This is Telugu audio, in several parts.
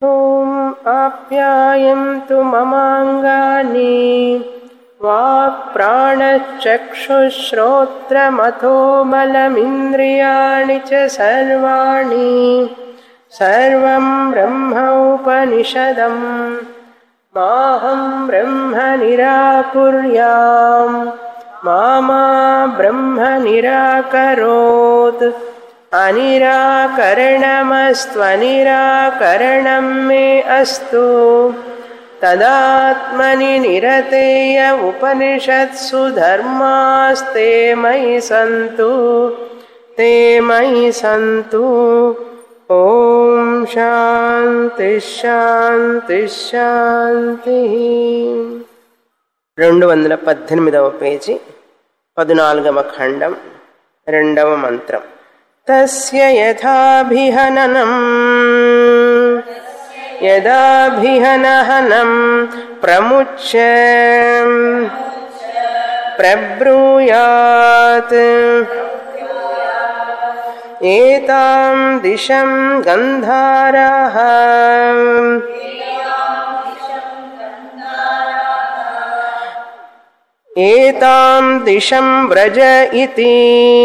ॐ आप्यायन्तु ममाङ्गानि वाक्प्राणश्चक्षुश्रोत्रमथो बलमिन्द्रियाणि च सर्वाणि सर्वं ब्रह्म उपनिषदम् माहं ब्रह्म निराकुर्याम् मा मा ब्रह्म निराकरोत् अनिराकरणमस्त्वनिराकरणं मे अस्तु तदात्मनि निरतेय उपनिषत्सु धर्मास्ते मयि सन्तु ते मयि सन्तु ॐ శాంతి శాంతి శాంతి రెండు వందల పద్దెనిమిదవ పేజీ పద్నాలుగవ ఖండం రెండవ మంత్రం తస్య యథాభిహననం యదాభిహనహనం ప్రముచ్య ప్రబ్రూయాత్ ఏతాం దిశం గంధారాः ఏతాం దిశం వ్రజ ఇతి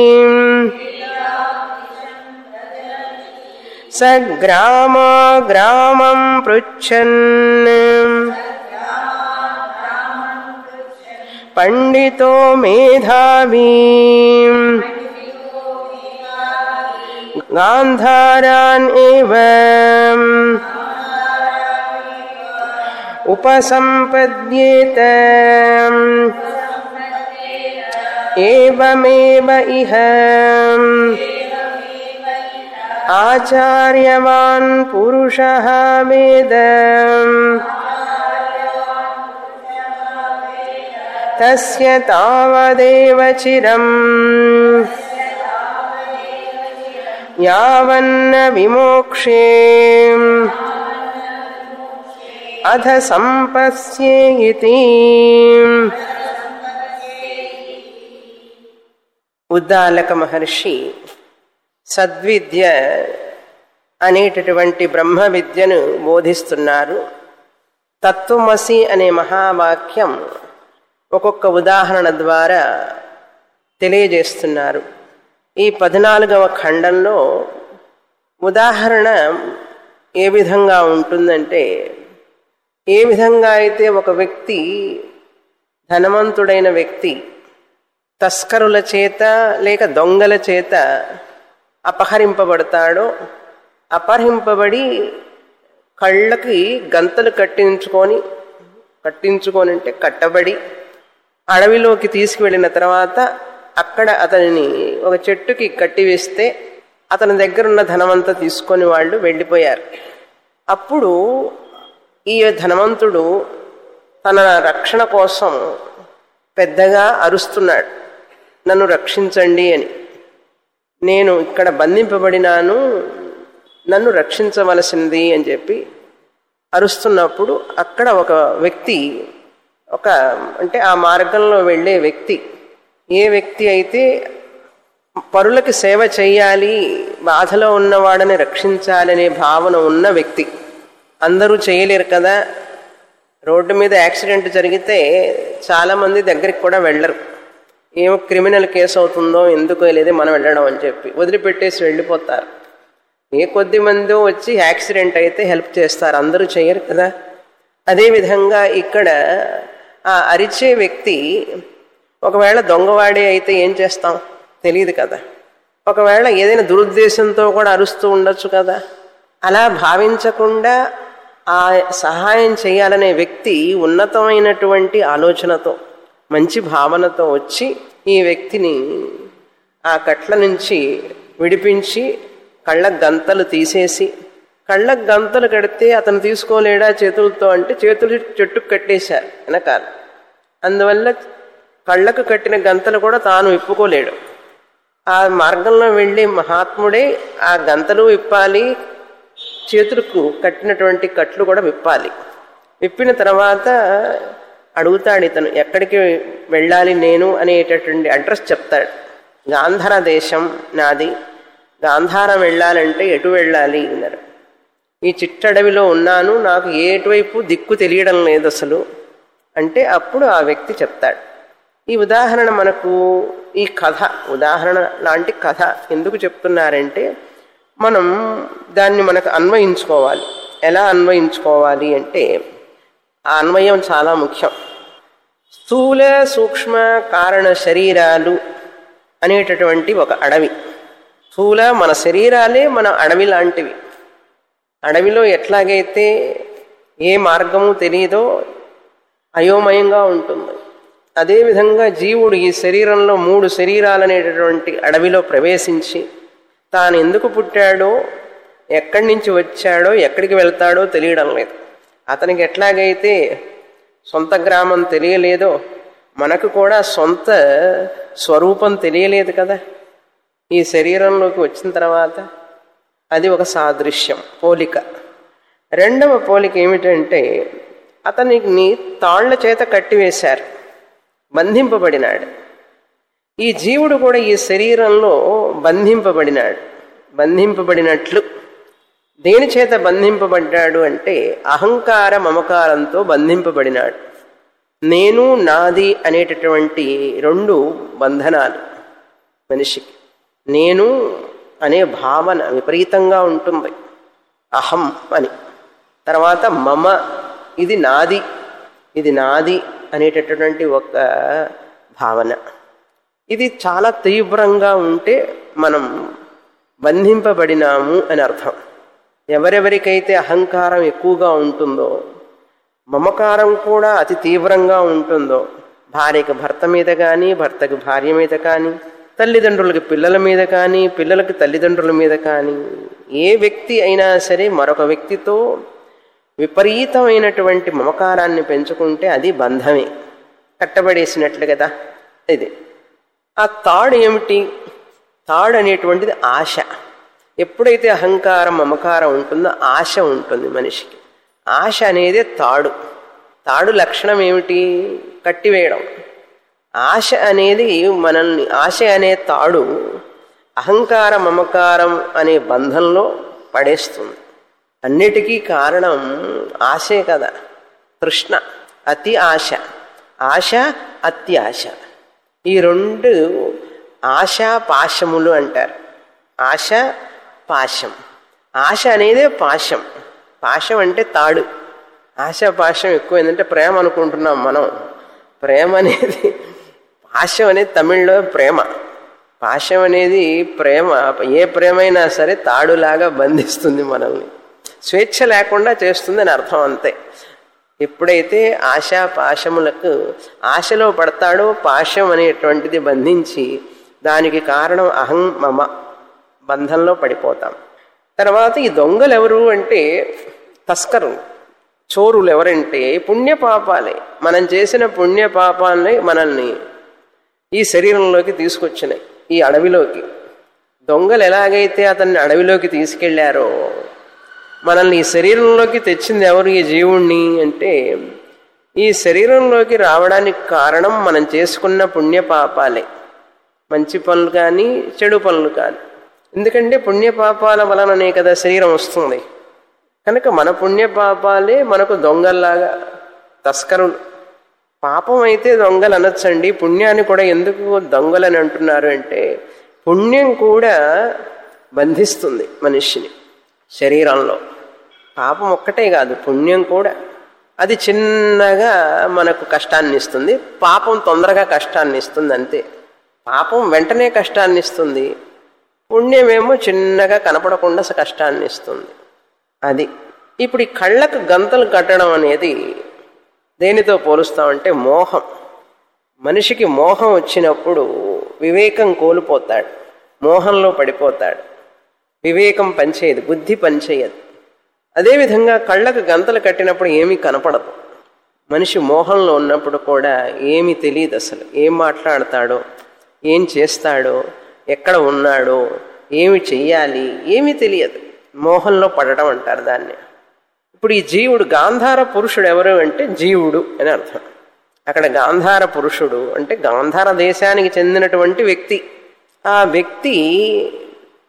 స గ్రామా గ్రామం పృచ్చన్ పండితో మేధావీ गान्धारान् एव उपसम्पद्येत एवमेव इह आचार्यवान् पुरुषः वेद तस्य तावदेव चिरम् यावन्न विमोक्षे अथ सम्पत्स्ये इति ఉద్దాలక మహర్షి సద్విద్య అనేటటువంటి బ్రహ్మ విద్యను బోధిస్తున్నారు తత్వమసి అనే మహావాక్యం ఒక్కొక్క ఉదాహరణ ద్వారా తెలియజేస్తున్నారు ఈ పద్నాలుగవ ఖండంలో ఉదాహరణ ఏ విధంగా ఉంటుందంటే ఏ విధంగా అయితే ఒక వ్యక్తి ధనవంతుడైన వ్యక్తి తస్కరుల చేత లేక దొంగల చేత అపహరింపబడతాడో అపహరింపబడి కళ్ళకి గంతలు కట్టించుకొని కట్టించుకొని అంటే కట్టబడి అడవిలోకి తీసుకువెళ్ళిన తర్వాత అక్కడ అతనిని ఒక చెట్టుకి కట్టివేస్తే అతని దగ్గరున్న ధనమంతా తీసుకొని వాళ్ళు వెళ్ళిపోయారు అప్పుడు ఈ ధనవంతుడు తన రక్షణ కోసం పెద్దగా అరుస్తున్నాడు నన్ను రక్షించండి అని నేను ఇక్కడ బంధింపబడినాను నన్ను రక్షించవలసింది అని చెప్పి అరుస్తున్నప్పుడు అక్కడ ఒక వ్యక్తి ఒక అంటే ఆ మార్గంలో వెళ్ళే వ్యక్తి ఏ వ్యక్తి అయితే పరులకి సేవ చేయాలి బాధలో ఉన్నవాడని రక్షించాలనే భావన ఉన్న వ్యక్తి అందరూ చేయలేరు కదా రోడ్డు మీద యాక్సిడెంట్ జరిగితే చాలామంది దగ్గరికి కూడా వెళ్ళరు ఏమో క్రిమినల్ కేసు అవుతుందో ఎందుకో లేదే మనం వెళ్ళడం అని చెప్పి వదిలిపెట్టేసి వెళ్ళిపోతారు ఏ కొద్ది మందో వచ్చి యాక్సిడెంట్ అయితే హెల్ప్ చేస్తారు అందరూ చేయరు కదా అదేవిధంగా ఇక్కడ ఆ అరిచే వ్యక్తి ఒకవేళ దొంగవాడే అయితే ఏం చేస్తాం తెలియదు కదా ఒకవేళ ఏదైనా దురుద్దేశంతో కూడా అరుస్తూ ఉండొచ్చు కదా అలా భావించకుండా ఆ సహాయం చేయాలనే వ్యక్తి ఉన్నతమైనటువంటి ఆలోచనతో మంచి భావనతో వచ్చి ఈ వ్యక్తిని ఆ కట్ల నుంచి విడిపించి కళ్ళ గంతలు తీసేసి కళ్ళ గంతలు కడితే అతను తీసుకోలేడా చేతులతో అంటే చేతులు చెట్టుకు కట్టేశారు వెనకాల అందువల్ల కళ్ళకు కట్టిన గంతలు కూడా తాను విప్పుకోలేడు ఆ మార్గంలో వెళ్ళే మహాత్ముడే ఆ గంతలు విప్పాలి చేతులకు కట్టినటువంటి కట్లు కూడా విప్పాలి విప్పిన తర్వాత అడుగుతాడు ఇతను ఎక్కడికి వెళ్ళాలి నేను అనేటటువంటి అడ్రస్ చెప్తాడు గాంధార దేశం నాది గాంధారం వెళ్ళాలంటే ఎటు వెళ్ళాలి అన్నారు ఈ చిట్టడవిలో ఉన్నాను నాకు ఏటువైపు దిక్కు తెలియడం లేదు అసలు అంటే అప్పుడు ఆ వ్యక్తి చెప్తాడు ఈ ఉదాహరణ మనకు ఈ కథ ఉదాహరణ లాంటి కథ ఎందుకు చెప్తున్నారంటే మనం దాన్ని మనకు అన్వయించుకోవాలి ఎలా అన్వయించుకోవాలి అంటే ఆ అన్వయం చాలా ముఖ్యం స్థూల సూక్ష్మ కారణ శరీరాలు అనేటటువంటి ఒక అడవి స్థూల మన శరీరాలే మన అడవి లాంటివి అడవిలో ఎట్లాగైతే ఏ మార్గము తెలియదో అయోమయంగా ఉంటుంది అదేవిధంగా జీవుడు ఈ శరీరంలో మూడు శరీరాలనేటటువంటి అడవిలో ప్రవేశించి తాను ఎందుకు పుట్టాడో ఎక్కడి నుంచి వచ్చాడో ఎక్కడికి వెళ్తాడో తెలియడం లేదు అతనికి ఎట్లాగైతే సొంత గ్రామం తెలియలేదో మనకు కూడా సొంత స్వరూపం తెలియలేదు కదా ఈ శరీరంలోకి వచ్చిన తర్వాత అది ఒక సాదృశ్యం పోలిక రెండవ పోలిక ఏమిటంటే అతనికి తాళ్ల చేత కట్టివేశారు బంధింపబడినాడు ఈ జీవుడు కూడా ఈ శరీరంలో బంధింపబడినాడు బంధింపబడినట్లు దేని చేత బంధింపబడ్డాడు అంటే అహంకార మమకారంతో బంధింపబడినాడు నేను నాది అనేటటువంటి రెండు బంధనాలు మనిషికి నేను అనే భావన విపరీతంగా ఉంటుంది అహం అని తర్వాత మమ ఇది నాది ఇది నాది అనేటటువంటి ఒక భావన ఇది చాలా తీవ్రంగా ఉంటే మనం బంధింపబడినాము అని అర్థం ఎవరెవరికైతే అహంకారం ఎక్కువగా ఉంటుందో మమకారం కూడా అతి తీవ్రంగా ఉంటుందో భార్యకి భర్త మీద కానీ భర్తకి భార్య మీద కానీ తల్లిదండ్రులకి పిల్లల మీద కానీ పిల్లలకి తల్లిదండ్రుల మీద కానీ ఏ వ్యక్తి అయినా సరే మరొక వ్యక్తితో విపరీతమైనటువంటి మమకారాన్ని పెంచుకుంటే అది బంధమే కట్టబడేసినట్లు కదా ఇది ఆ తాడు ఏమిటి తాడు అనేటువంటిది ఆశ ఎప్పుడైతే అహంకారం మమకారం ఉంటుందో ఆశ ఉంటుంది మనిషికి ఆశ అనేది తాడు తాడు లక్షణం ఏమిటి కట్టివేయడం ఆశ అనేది మనల్ని ఆశ అనే తాడు అహంకార మమకారం అనే బంధంలో పడేస్తుంది అన్నిటికీ కారణం ఆశే కదా తృష్ణ అతి ఆశ ఆశ అత్యాశ ఈ రెండు ఆశ పాశములు అంటారు ఆశ పాశం ఆశ అనేదే పాశం పాశం అంటే తాడు ఆశ పాశం ఎక్కువైందంటే ప్రేమ అనుకుంటున్నాం మనం ప్రేమ అనేది పాశం అనేది తమిళ్లో ప్రేమ పాశం అనేది ప్రేమ ఏ ప్రేమైనా సరే తాడులాగా బంధిస్తుంది మనల్ని స్వేచ్ఛ లేకుండా చేస్తుందని అర్థం అంతే ఎప్పుడైతే ఆశా పాశములకు ఆశలో పడతాడో పాశం అనేటువంటిది బంధించి దానికి కారణం అహం మమ బంధంలో పడిపోతాం తర్వాత ఈ దొంగలు ఎవరు అంటే తస్కరులు చోరులు ఎవరంటే పుణ్యపాపాలే మనం చేసిన పుణ్యపాపాలని మనల్ని ఈ శరీరంలోకి తీసుకొచ్చినాయి ఈ అడవిలోకి దొంగలు ఎలాగైతే అతన్ని అడవిలోకి తీసుకెళ్లారో మనల్ని ఈ శరీరంలోకి తెచ్చింది ఎవరు ఈ జీవుణ్ణి అంటే ఈ శరీరంలోకి రావడానికి కారణం మనం చేసుకున్న పుణ్యపాపాలే మంచి పనులు కానీ చెడు పనులు కానీ ఎందుకంటే పుణ్యపాపాల వలననే కదా శరీరం వస్తుంది కనుక మన పుణ్యపాపాలే మనకు దొంగల్లాగా తస్కరులు పాపం అయితే దొంగలు అనొచ్చండి పుణ్యాన్ని కూడా ఎందుకు దొంగలని అంటున్నారు అంటే పుణ్యం కూడా బంధిస్తుంది మనిషిని శరీరంలో పాపం ఒక్కటే కాదు పుణ్యం కూడా అది చిన్నగా మనకు కష్టాన్ని ఇస్తుంది పాపం తొందరగా కష్టాన్ని ఇస్తుంది అంతే పాపం వెంటనే కష్టాన్ని ఇస్తుంది పుణ్యమేమో చిన్నగా కనపడకుండా కష్టాన్ని ఇస్తుంది అది ఇప్పుడు ఈ కళ్ళకు గంతలు కట్టడం అనేది దేనితో పోలుస్తామంటే మోహం మనిషికి మోహం వచ్చినప్పుడు వివేకం కోల్పోతాడు మోహంలో పడిపోతాడు వివేకం పనిచేయదు బుద్ధి పనిచేయదు అదేవిధంగా కళ్ళకు గంతలు కట్టినప్పుడు ఏమీ కనపడదు మనిషి మోహంలో ఉన్నప్పుడు కూడా ఏమీ తెలియదు అసలు ఏం మాట్లాడతాడో ఏం చేస్తాడో ఎక్కడ ఉన్నాడో ఏమి చెయ్యాలి ఏమీ తెలియదు మోహంలో పడడం అంటారు దాన్ని ఇప్పుడు ఈ జీవుడు గాంధార పురుషుడు ఎవరు అంటే జీవుడు అని అర్థం అక్కడ గాంధార పురుషుడు అంటే గాంధార దేశానికి చెందినటువంటి వ్యక్తి ఆ వ్యక్తి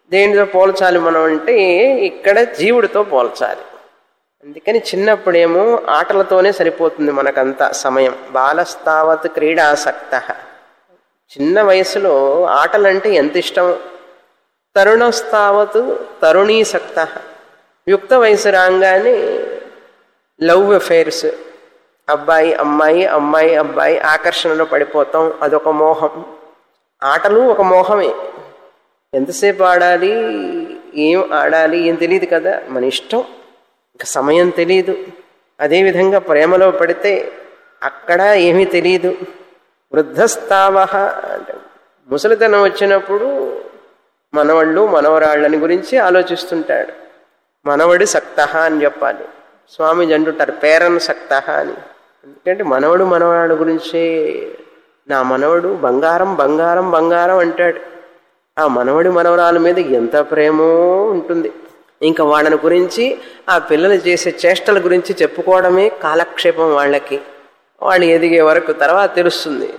దేనితో పోల్చాలి మనం అంటే ఇక్కడ జీవుడితో పోల్చాలి అందుకని చిన్నప్పుడేమో ఆటలతోనే సరిపోతుంది మనకంతా సమయం బాలస్తావత్ క్రీడాసక్త చిన్న వయసులో ఆటలంటే ఎంత ఇష్టం తరుణస్తావత్ తరుణీసక్త యుక్త వయసు రాగానే లవ్ అఫైర్స్ అబ్బాయి అమ్మాయి అమ్మాయి అబ్బాయి ఆకర్షణలో పడిపోతాం అదొక మోహం ఆటలు ఒక మోహమే ఎంతసేపు ఆడాలి ఏం ఆడాలి ఏం తెలియదు కదా మన ఇష్టం ఇంకా సమయం తెలియదు అదేవిధంగా ప్రేమలో పడితే అక్కడ ఏమీ తెలియదు వృద్ధస్తావ అంటే ముసలితనం వచ్చినప్పుడు మనవాళ్ళు మనవరాళ్ళని గురించి ఆలోచిస్తుంటాడు మనవడి సక్త అని చెప్పాలి స్వామి అంటుంటారు పేరన్ సక్త అని ఎందుకంటే మనవడు మనవరాడు గురించే నా మనవడు బంగారం బంగారం బంగారం అంటాడు ఆ మనవడి మనవరాల మీద ఎంత ప్రేమో ఉంటుంది ఇంకా వాళ్ళని గురించి ఆ పిల్లలు చేసే చేష్టల గురించి చెప్పుకోవడమే కాలక్షేపం వాళ్ళకి వాళ్ళు ఎదిగే వరకు తర్వాత తెలుస్తుంది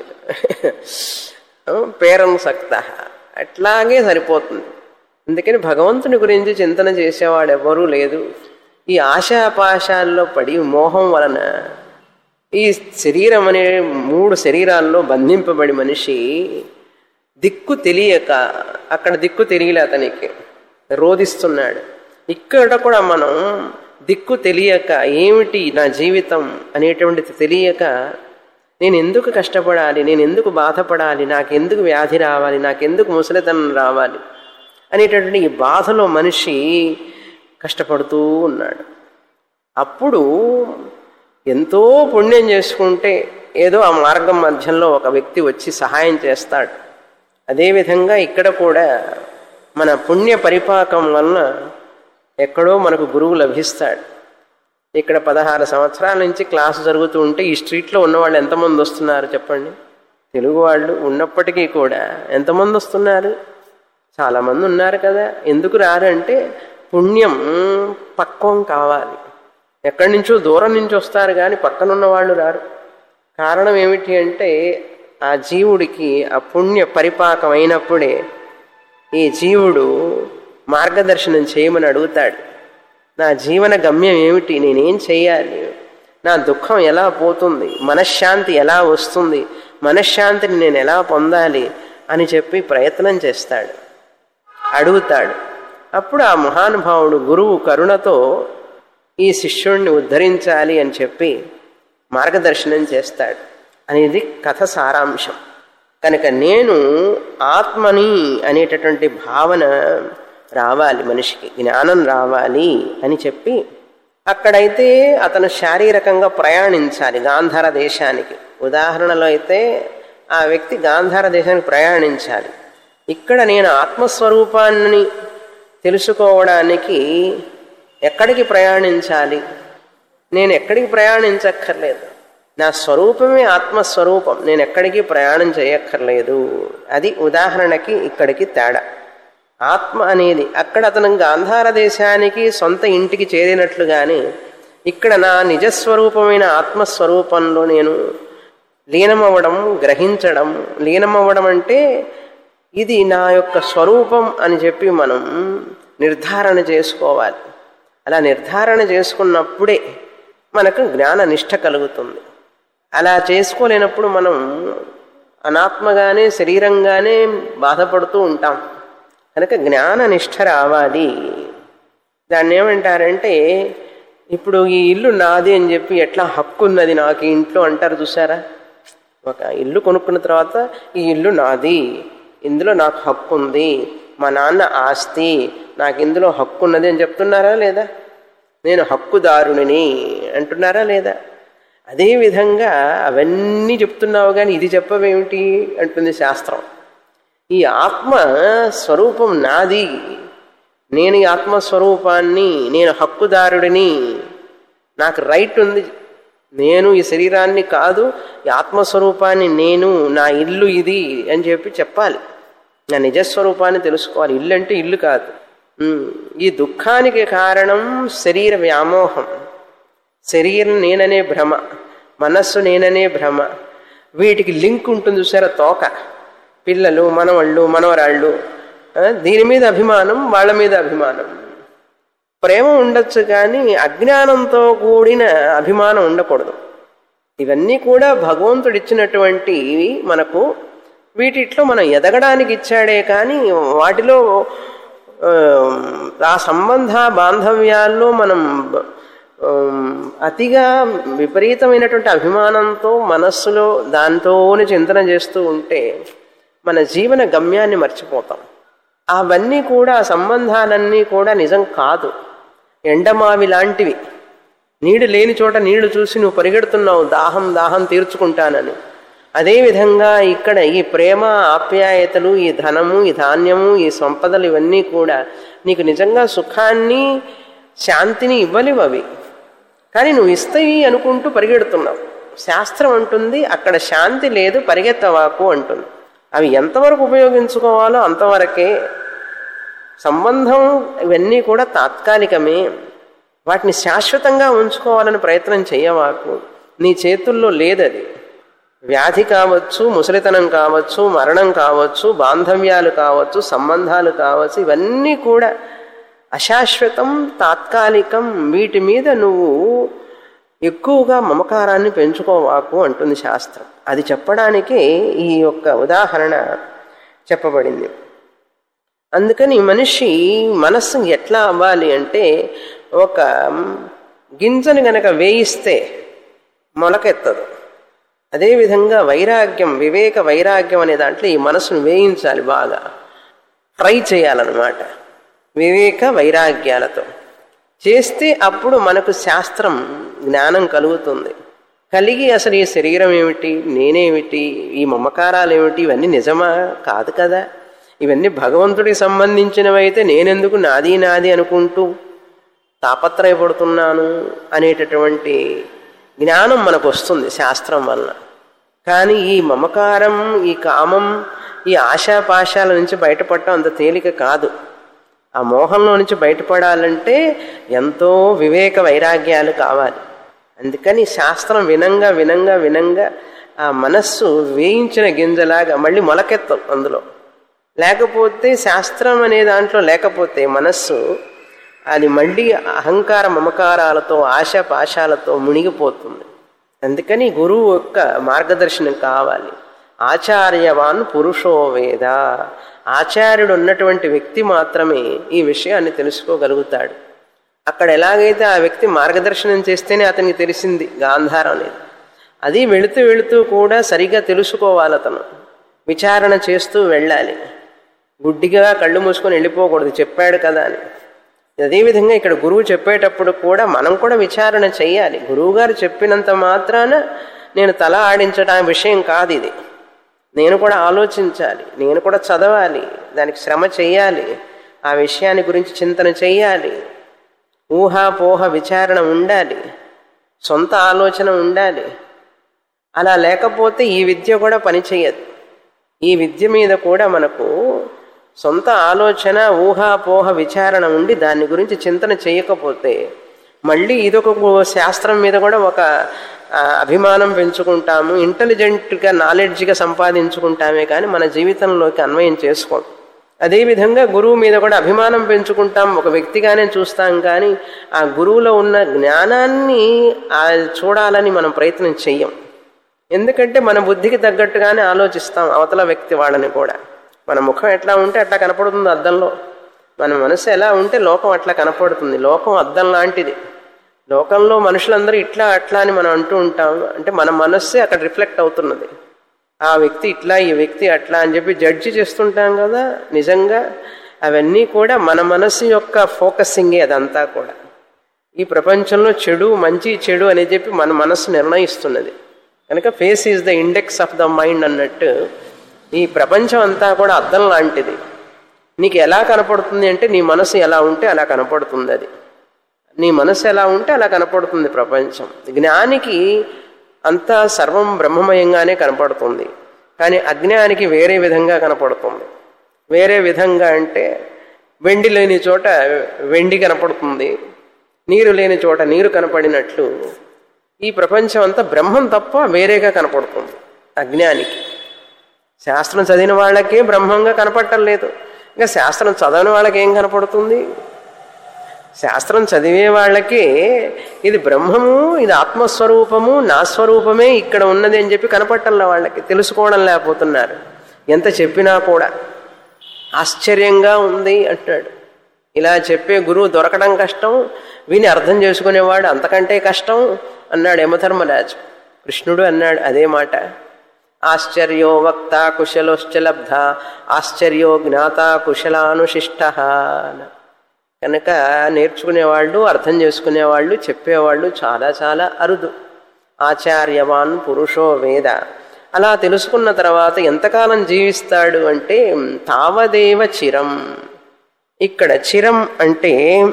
పేరం సక్త అట్లాగే సరిపోతుంది అందుకని భగవంతుని గురించి చింతన చేసేవాడు ఎవరూ లేదు ఈ ఆశాపాశాల్లో పడి మోహం వలన ఈ శరీరం అనే మూడు శరీరాల్లో బంధింపబడి మనిషి దిక్కు తెలియక అక్కడ దిక్కు తెలియలే అతనికి రోధిస్తున్నాడు ఇక్కడ కూడా మనం దిక్కు తెలియక ఏమిటి నా జీవితం అనేటువంటిది తెలియక నేను ఎందుకు కష్టపడాలి నేను ఎందుకు బాధపడాలి నాకెందుకు వ్యాధి రావాలి నాకెందుకు ముసలితనం రావాలి అనేటటువంటి ఈ బాధలో మనిషి కష్టపడుతూ ఉన్నాడు అప్పుడు ఎంతో పుణ్యం చేసుకుంటే ఏదో ఆ మార్గం మధ్యంలో ఒక వ్యక్తి వచ్చి సహాయం చేస్తాడు అదేవిధంగా ఇక్కడ కూడా మన పుణ్య పరిపాకం వలన ఎక్కడో మనకు గురువు లభిస్తాడు ఇక్కడ పదహారు సంవత్సరాల నుంచి క్లాసు జరుగుతూ ఉంటే ఈ స్ట్రీట్లో ఉన్నవాళ్ళు ఎంతమంది వస్తున్నారు చెప్పండి తెలుగు వాళ్ళు ఉన్నప్పటికీ కూడా ఎంతమంది వస్తున్నారు చాలామంది ఉన్నారు కదా ఎందుకు రారంటే పుణ్యం పక్వం కావాలి ఎక్కడి నుంచో దూరం నుంచి వస్తారు కానీ పక్కనున్న వాళ్ళు రారు కారణం ఏమిటి అంటే ఆ జీవుడికి ఆ పుణ్య పరిపాకం అయినప్పుడే ఈ జీవుడు మార్గదర్శనం చేయమని అడుగుతాడు నా జీవన గమ్యం ఏమిటి నేనేం చేయాలి నా దుఃఖం ఎలా పోతుంది మనశ్శాంతి ఎలా వస్తుంది మనశ్శాంతిని నేను ఎలా పొందాలి అని చెప్పి ప్రయత్నం చేస్తాడు అడుగుతాడు అప్పుడు ఆ మహానుభావుడు గురువు కరుణతో ఈ శిష్యుణ్ణి ఉద్ధరించాలి అని చెప్పి మార్గదర్శనం చేస్తాడు అనేది కథ సారాంశం కనుక నేను ఆత్మని అనేటటువంటి భావన రావాలి మనిషికి జ్ఞానం రావాలి అని చెప్పి అక్కడైతే అతను శారీరకంగా ప్రయాణించాలి గాంధార దేశానికి ఉదాహరణలో అయితే ఆ వ్యక్తి గాంధార దేశానికి ప్రయాణించాలి ఇక్కడ నేను ఆత్మస్వరూపాన్ని తెలుసుకోవడానికి ఎక్కడికి ప్రయాణించాలి నేను ఎక్కడికి ప్రయాణించక్కర్లేదు నా స్వరూపమే ఆత్మస్వరూపం నేను ఎక్కడికి ప్రయాణం చేయక్కర్లేదు అది ఉదాహరణకి ఇక్కడికి తేడా ఆత్మ అనేది అక్కడ అతను గాంధార దేశానికి సొంత ఇంటికి చేరినట్లుగానే ఇక్కడ నా నిజస్వరూపమైన ఆత్మస్వరూపంలో నేను లీనమవ్వడం గ్రహించడం లీనమవ్వడం అంటే ఇది నా యొక్క స్వరూపం అని చెప్పి మనం నిర్ధారణ చేసుకోవాలి అలా నిర్ధారణ చేసుకున్నప్పుడే మనకు జ్ఞాన నిష్ట కలుగుతుంది అలా చేసుకోలేనప్పుడు మనం అనాత్మగానే శరీరంగానే బాధపడుతూ ఉంటాం కనుక జ్ఞాన నిష్ట రావాలి దాన్ని ఏమంటారంటే ఇప్పుడు ఈ ఇల్లు నాది అని చెప్పి ఎట్లా హక్కు ఉన్నది నాకు ఈ ఇంట్లో అంటారు చూసారా ఒక ఇల్లు కొనుక్కున్న తర్వాత ఈ ఇల్లు నాది ఇందులో నాకు హక్కు ఉంది మా నాన్న ఆస్తి నాకు ఇందులో హక్కు ఉన్నది అని చెప్తున్నారా లేదా నేను హక్కుదారుని అంటున్నారా లేదా అదేవిధంగా అవన్నీ చెప్తున్నావు కానీ ఇది చెప్పవేమిటి అంటుంది శాస్త్రం ఈ ఆత్మ స్వరూపం నాది నేను ఈ ఆత్మస్వరూపాన్ని నేను హక్కుదారుడిని నాకు రైట్ ఉంది నేను ఈ శరీరాన్ని కాదు ఈ ఆత్మస్వరూపాన్ని నేను నా ఇల్లు ఇది అని చెప్పి చెప్పాలి నా నిజస్వరూపాన్ని తెలుసుకోవాలి ఇల్లు అంటే ఇల్లు కాదు ఉమ్, ఈ దుఃఖానికి కారణం శరీర వ్యామోహం శరీరం నేననే భ్రమ మనస్సు నేననే భ్రమ వీటికి లింక్ ఉంటుంది చూసారా తోక పిల్లలు మనవళ్ళు మనవరాళ్ళు ఆ, దీని మీద అభిమానం వాళ్ళ మీద అభిమానం ప్రేమ ఉండొచ్చు కానీ అజ్ఞానంతో కూడిన అభిమానం ఉండకూడదు ఇవన్నీ కూడా భగవంతుడు ఇచ్చినటువంటి మనకు వీటిట్లో మనం ఎదగడానికి ఇచ్చాడే కానీ వాటిలో ఆ, ఆ సంబంధ బాంధవ్యాల్లో మనం ఆ, అతిగా విపరీతమైనటువంటి అభిమానంతో మనస్సులో దాంతోనే చింతన చేస్తూ ఉంటే మన జీవన గమ్యాన్ని మర్చిపోతాం అవన్నీ కూడా ఆ సంబంధాలన్నీ కూడా నిజం కాదు ఎండమావి లాంటివి నీడు లేని చోట నీళ్లు చూసి నువ్వు పరిగెడుతున్నావు దాహం దాహం తీర్చుకుంటానని అదేవిధంగా ఇక్కడ ఈ ప్రేమ ఆప్యాయతలు ఈ ధనము ఈ ధాన్యము ఈ సంపదలు ఇవన్నీ కూడా నీకు నిజంగా సుఖాన్ని శాంతిని ఇవ్వలేవు అవి కానీ నువ్వు ఇస్తాయి అనుకుంటూ పరిగెడుతున్నావు శాస్త్రం అంటుంది అక్కడ శాంతి లేదు పరిగెత్తవాకు అంటుంది అవి ఎంతవరకు ఉపయోగించుకోవాలో అంతవరకే సంబంధం ఇవన్నీ కూడా తాత్కాలికమే వాటిని శాశ్వతంగా ఉంచుకోవాలని ప్రయత్నం చేయవాకు నీ చేతుల్లో లేదది వ్యాధి కావచ్చు ముసలితనం కావచ్చు మరణం కావచ్చు బాంధవ్యాలు కావచ్చు సంబంధాలు కావచ్చు ఇవన్నీ కూడా అశాశ్వతం తాత్కాలికం వీటి మీద నువ్వు ఎక్కువగా మమకారాన్ని పెంచుకోవాకు అంటుంది శాస్త్రం అది చెప్పడానికి ఈ యొక్క ఉదాహరణ చెప్పబడింది అందుకని మనిషి మనస్సు ఎట్లా అవ్వాలి అంటే ఒక గింజను గనక వేయిస్తే మొలకెత్తదు అదేవిధంగా వైరాగ్యం వివేక వైరాగ్యం అనే దాంట్లో ఈ మనసును వేయించాలి బాగా ట్రై చేయాలన్నమాట వివేక వైరాగ్యాలతో చేస్తే అప్పుడు మనకు శాస్త్రం జ్ఞానం కలుగుతుంది కలిగి అసలు ఈ శరీరం ఏమిటి నేనేమిటి ఈ మమకారాలు ఏమిటి ఇవన్నీ నిజమా కాదు కదా ఇవన్నీ భగవంతుడికి సంబంధించినవైతే నేనెందుకు నాది నాది అనుకుంటూ తాపత్రయపడుతున్నాను అనేటటువంటి జ్ఞానం మనకు వస్తుంది శాస్త్రం వలన కానీ ఈ మమకారం ఈ కామం ఈ ఆశాపాశాల నుంచి బయటపడటం అంత తేలిక కాదు ఆ మోహంలో నుంచి బయటపడాలంటే ఎంతో వివేక వైరాగ్యాలు కావాలి అందుకని శాస్త్రం వినంగా వినంగా వినంగా ఆ మనస్సు వేయించిన గింజలాగా మళ్ళీ మొలకెత్తం అందులో లేకపోతే శాస్త్రం అనే దాంట్లో లేకపోతే మనస్సు అది మళ్ళీ అహంకార మమకారాలతో ఆశ పాశాలతో మునిగిపోతుంది అందుకని గురువు యొక్క మార్గదర్శనం కావాలి ఆచార్యవాన్ పురుషో వేద ఆచార్యుడు ఉన్నటువంటి వ్యక్తి మాత్రమే ఈ విషయాన్ని తెలుసుకోగలుగుతాడు అక్కడ ఎలాగైతే ఆ వ్యక్తి మార్గదర్శనం చేస్తేనే అతనికి తెలిసింది గాంధారం అనేది అది వెళుతూ వెళుతూ కూడా సరిగా తెలుసుకోవాలి అతను విచారణ చేస్తూ వెళ్ళాలి గుడ్డిగా కళ్ళు మూసుకొని వెళ్ళిపోకూడదు చెప్పాడు కదా అని అదేవిధంగా ఇక్కడ గురువు చెప్పేటప్పుడు కూడా మనం కూడా విచారణ చేయాలి గురువుగారు చెప్పినంత మాత్రాన నేను తల ఆడించడం విషయం కాదు ఇది నేను కూడా ఆలోచించాలి నేను కూడా చదవాలి దానికి శ్రమ చేయాలి ఆ విషయాన్ని గురించి చింతన చేయాలి ఊహాపోహ విచారణ ఉండాలి సొంత ఆలోచన ఉండాలి అలా లేకపోతే ఈ విద్య కూడా పనిచేయదు ఈ విద్య మీద కూడా మనకు సొంత ఆలోచన ఊహాపోహ విచారణ ఉండి దాని గురించి చింతన చేయకపోతే మళ్ళీ ఇదొక శాస్త్రం మీద కూడా ఒక ఆ, అభిమానం పెంచుకుంటాము ఇంటెలిజెంట్గా నాలెడ్జ్గా సంపాదించుకుంటామే కానీ మన జీవితంలోకి అన్వయం చేసుకోం అదేవిధంగా గురువు మీద కూడా అభిమానం పెంచుకుంటాం ఒక వ్యక్తిగానే చూస్తాం కానీ ఆ గురువులో ఉన్న జ్ఞానాన్ని ఆ చూడాలని మనం ప్రయత్నం చెయ్యం ఎందుకంటే మన బుద్ధికి తగ్గట్టుగానే ఆలోచిస్తాం అవతల వ్యక్తి వాళ్ళని కూడా మన ముఖం ఎట్లా ఉంటే అట్లా కనపడుతుంది అద్దంలో మన మనసు ఎలా ఉంటే లోకం అట్లా కనపడుతుంది లోకం అద్దం లాంటిది లోకంలో మనుషులందరూ ఇట్లా అట్లా అని మనం అంటూ ఉంటాం అంటే మన మనస్సే అక్కడ రిఫ్లెక్ట్ అవుతున్నది ఆ వ్యక్తి ఇట్లా ఈ వ్యక్తి అట్లా అని చెప్పి జడ్జి చేస్తుంటాం కదా నిజంగా అవన్నీ కూడా మన మనస్సు యొక్క ఫోకసింగే అదంతా కూడా ఈ ప్రపంచంలో చెడు మంచి చెడు అని చెప్పి మన మనస్సు నిర్ణయిస్తున్నది కనుక face is the index of the mind అన్నట్టు ఈ ప్రపంచం అంతా కూడా అద్దం లాంటిది నీకు ఎలా కనపడుతుంది అంటే నీ మనసు ఎలా ఉంటే అలా కనపడుతుంది అది నీ మనసు ఎలా ఉంటే అలా కనపడుతుంది ప్రపంచం జ్ఞానికి అంతా సర్వం బ్రహ్మమయంగానే కనపడుతుంది కానీ అజ్ఞానికి వేరే విధంగా కనపడుతుంది వేరే విధంగా అంటే వెండి లేని చోట వెండి కనపడుతుంది నీరు లేని చోట నీరు కనపడినట్లు ఈ ప్రపంచం అంతా బ్రహ్మం తప్ప వేరేగా కనపడుతుంది అజ్ఞానికి శాస్త్రం చదివిన వాళ్ళకే బ్రహ్మంగా కనపడటం లేదు ఇంకా శాస్త్రం చదవని వాళ్ళకి ఏం కనపడుతుంది శాస్త్రం చదివే వాళ్ళకి ఇది బ్రహ్మము ఇది ఆత్మస్వరూపము నా స్వరూపమే ఇక్కడ ఉన్నది అని చెప్పి కనపట్టంలా వాళ్ళకి తెలుసుకోవడం లేకపోతున్నారు ఎంత చెప్పినా కూడా ఆశ్చర్యంగా ఉంది అంటాడు ఇలా చెప్పే గురువు దొరకడం కష్టం విని అర్థం చేసుకునేవాడు అంతకంటే కష్టం అన్నాడు యమధర్మరాజు కృష్ణుడు అన్నాడు అదే మాట ఆశ్చర్యో వక్త కుశలోశ్చ లబ్ధ ఆశ్చర్యో జ్ఞాత కుశలానుశిష్ట కనుక నేర్చుకునేవాళ్ళు అర్థం చేసుకునేవాళ్ళు చెప్పేవాళ్ళు చాలా చాలా అరుదు ఆచార్యవాన్ పురుషో వేద అలా తెలుసుకున్న తర్వాత ఎంతకాలం జీవిస్తాడు అంటే తావదేవ చిరం ఇక్కడ చిరం అంటే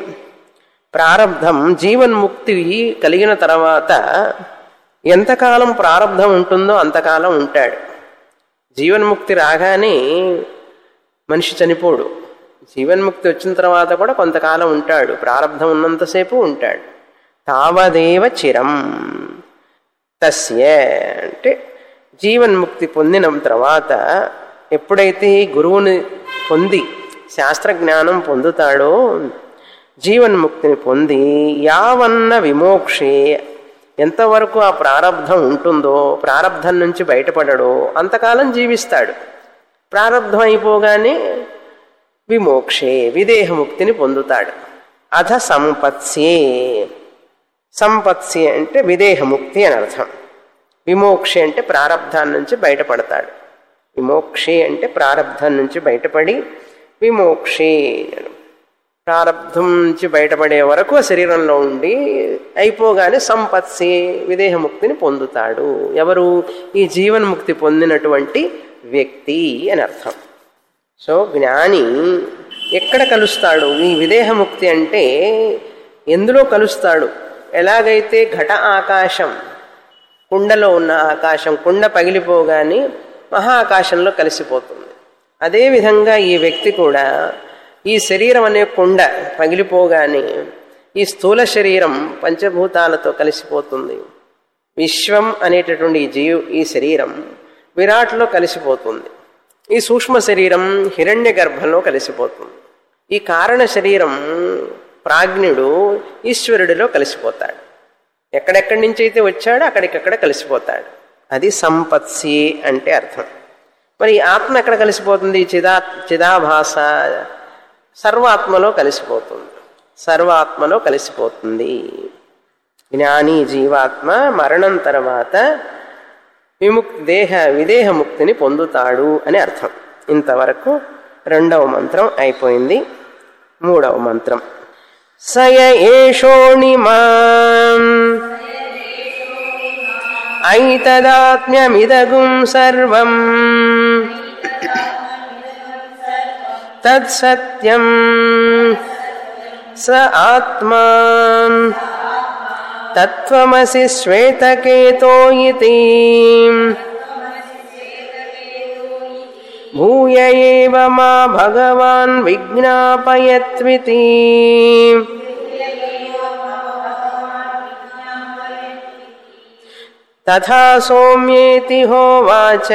ప్రారంధం జీవన్ముక్తి కలిగిన తర్వాత ఎంతకాలం ప్రారంధం ఉంటుందో అంతకాలం ఉంటాడు జీవన్ముక్తి రాగానే మనిషి చనిపోడు జీవన్ముక్తి వచ్చిన తర్వాత కూడా కొంతకాలం ఉంటాడు ప్రారంధం ఉన్నంతసేపు ఉంటాడు తావదేవ చిరం తస్య అంటే జీవన్ముక్తి పొందిన తర్వాత ఎప్పుడైతే గురువుని పొంది శాస్త్రజ్ఞానం పొందుతాడో జీవన్ముక్తిని పొంది యావన్న విమోక్షే ఎంతవరకు ఆ ప్రారంధం ఉంటుందో ప్రారంధం నుంచి బయటపడడో అంతకాలం జీవిస్తాడు ప్రారంధం అయిపోగానే విమోక్షే విదేహముక్తిని పొందుతాడు అధ సంపత్స్యే సంపత్స్యే అంటే విదేహముక్తి అని అర్థం విమోక్షే అంటే ప్రారంధాన్ని నుంచి బయటపడతాడు విమోక్షే అంటే ప్రారంధం నుంచి బయటపడి విమోక్షే ప్రారంధం నుంచి బయటపడే వరకు ఆ శరీరంలో ఉండి అయిపోగానే సంపత్సి విదేహముక్తిని పొందుతాడు ఎవరు ఈ జీవన్ముక్తి పొందినటువంటి వ్యక్తి అని అర్థం సో జ్ఞాని ఎక్కడ కలుస్తాడు ఈ విదేహముక్తి అంటే ఎందులో కలుస్తాడు ఎలాగైతే ఘట ఆకాశం కుండలో ఉన్న ఆకాశం కుండ పగిలిపోగానే మహా ఆకాశంలో కలిసిపోతుంది అదేవిధంగా ఈ వ్యక్తి కూడా ఈ శరీరం అనే కుండ పగిలిపోగానే ఈ స్థూల శరీరం పంచభూతాలతో కలిసిపోతుంది విశ్వం అనేటటువంటి ఈ జీవ ఈ శరీరం విరాట్లో కలిసిపోతుంది ఈ సూక్ష్మ శరీరం హిరణ్య గర్భంలో కలిసిపోతుంది ఈ కారణ శరీరం ప్రాజ్ఞుడు ఈశ్వరుడిలో కలిసిపోతాడు ఎక్కడెక్కడి నుంచి అయితే వచ్చాడో అక్కడికక్కడ కలిసిపోతాడు అది సంపత్సి అంటే అర్థం మరి ఈ ఆత్మ ఎక్కడ కలిసిపోతుంది చిదా చిదాభాస సర్వాత్మలో కలిసిపోతుంది సర్వాత్మలో కలిసిపోతుంది జ్ఞాని జీవాత్మ మరణం తర్వాత విముక్తి దేహ విదేహముక్తిని పొందుతాడు అని అర్థం ఇంతవరకు రెండవ మంత్రం అయిపోయింది మూడవ మంత్రం సయ ఏషోణిమా ఐతదాత్మ్యమిదగుం సర్వం తత్సత్యం స ఆత్మా తత్వమసి శ్వేతకేతో ఇతి భూయ ఏవ మా భగవాన్ విజ్ఞాపయత్వితి తథా సౌమ్యేతి హోవాచ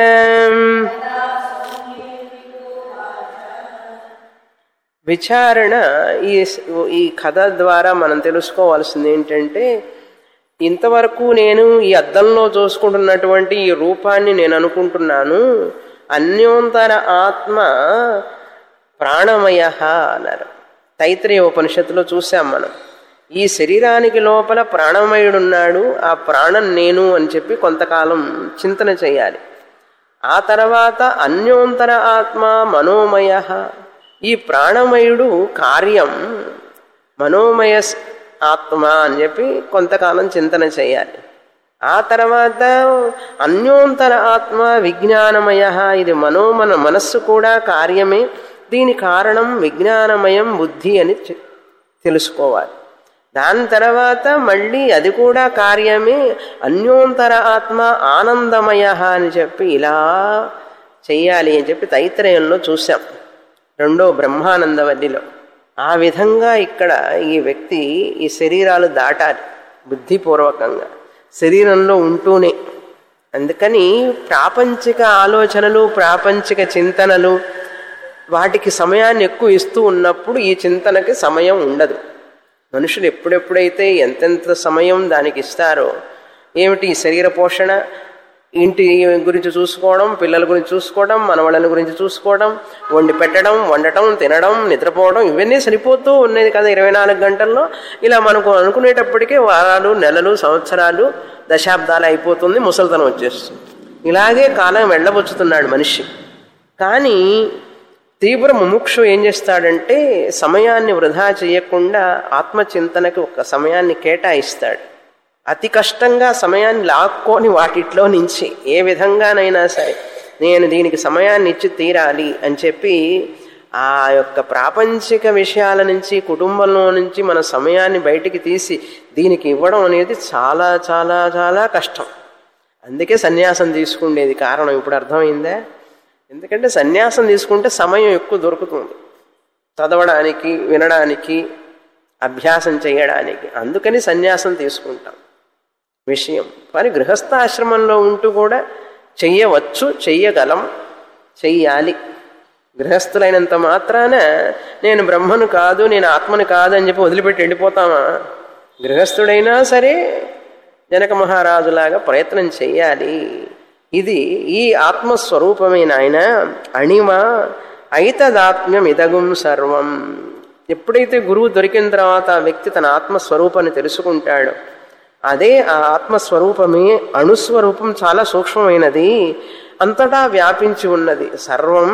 విచారణ ఈ ఈ కథ ద్వారా మనం తెలుసుకోవాల్సింది ఏంటంటే ఇంతవరకు నేను ఈ అద్దంలో చూసుకుంటున్నటువంటి ఈ రూపాన్ని నేను అనుకుంటున్నాను అన్యోంతర ఆత్మ ప్రాణమయ అన్నారు తైత్రీయ ఉపనిషత్తులో చూసాం మనం ఈ శరీరానికి లోపల ప్రాణమయుడున్నాడు ఆ ప్రాణం నేను అని చెప్పి కొంతకాలం చింతన చేయాలి ఆ తర్వాత అన్యోంతర ఆత్మ మనోమయ ఈ ప్రాణమయుడు కార్యం మనోమయ ఆత్మ అని చెప్పి కొంతకాలం చింతన చేయాలి ఆ తర్వాత అన్యోంతర ఆత్మ విజ్ఞానమయ ఇది మనోమన మనస్సు కూడా కార్యమే దీని కారణం విజ్ఞానమయం బుద్ధి అని తెలుసుకోవాలి దాని తర్వాత మళ్ళీ అది కూడా కార్యమే అన్యోంతర ఆత్మ ఆనందమయ అని చెప్పి ఇలా చెయ్యాలి అని చెప్పి తైత్రయంలో చూసాం రెండో బ్రహ్మానందవల్లిలో ఆ విధంగా ఇక్కడ ఈ వ్యక్తి ఈ శరీరాలు దాటాలి బుద్ధిపూర్వకంగా శరీరంలో ఉంటూనే అందుకని ప్రాపంచిక ఆలోచనలు ప్రాపంచిక చింతనలు వాటికి సమయాన్ని ఎక్కువ ఇస్తూ ఉన్నప్పుడు ఈ చింతనకి సమయం ఉండదు మనుషులు ఎప్పుడెప్పుడైతే ఎంతెంత సమయం దానికి ఇస్తారో ఏమిటి ఈ శరీర పోషణ ఇంటి గురించి చూసుకోవడం పిల్లల గురించి చూసుకోవడం మనవళ్ళ గురించి చూసుకోవడం వండి పెట్టడం వండటం తినడం నిద్రపోవడం ఇవన్నీ సరిపోతూ ఉన్నది కదా ఇరవై నాలుగు గంటల్లో ఇలా మనకు అనుకునేటప్పటికే వారాలు నెలలు సంవత్సరాలు దశాబ్దాలు అయిపోతుంది ముసలితనం వచ్చేస్తుంది ఇలాగే కాలం వెళ్ళబుచ్చుతున్నాడు మనిషి కానీ తీవ్ర ముముక్షు ఏం చేస్తాడంటే సమయాన్ని వృధా చేయకుండా ఆత్మచింతనకి ఒక సమయాన్ని కేటాయిస్తాడు అతి కష్టంగా సమయాన్ని లాక్కొని వాటిట్లో నుంచి ఏ విధంగానైనా సరే నేను దీనికి సమయాన్ని ఇచ్చి తీరాలి అని చెప్పి ఆ యొక్క ప్రాపంచిక విషయాల నుంచి కుటుంబంలో నుంచి మన సమయాన్ని బయటికి తీసి దీనికి ఇవ్వడం అనేది చాలా చాలా చాలా కష్టం అందుకే సన్యాసం తీసుకునేది కారణం ఇప్పుడు అర్థమైందా ఎందుకంటే సన్యాసం తీసుకుంటే సమయం ఎక్కువ దొరుకుతుంది చదవడానికి వినడానికి అభ్యాసం చేయడానికి అందుకని సన్యాసం తీసుకుంటాం విషయం కానీ గృహస్థాశ్రమంలో ఉంటూ కూడా చెయ్యవచ్చు చెయ్యగలం చెయ్యాలి గృహస్థులైనంత మాత్రాన నేను బ్రహ్మను కాదు నేను ఆత్మను కాదు అని చెప్పి వదిలిపెట్టి వెళ్ళిపోతామా గృహస్థుడైనా సరే జనక మహారాజులాగా ప్రయత్నం చెయ్యాలి ఇది ఈ ఆత్మస్వరూపమైన ఆయన అణిమ ఐతదాత్మ్యం ఇదగుం సర్వం ఎప్పుడైతే గురువు దొరికిన తర్వాత ఆ వ్యక్తి తన ఆత్మస్వరూపాన్ని తెలుసుకుంటాడో అదే ఆ ఆత్మస్వరూపమే అణుస్వరూపం చాలా సూక్ష్మమైనది అంతటా వ్యాపించి ఉన్నది సర్వం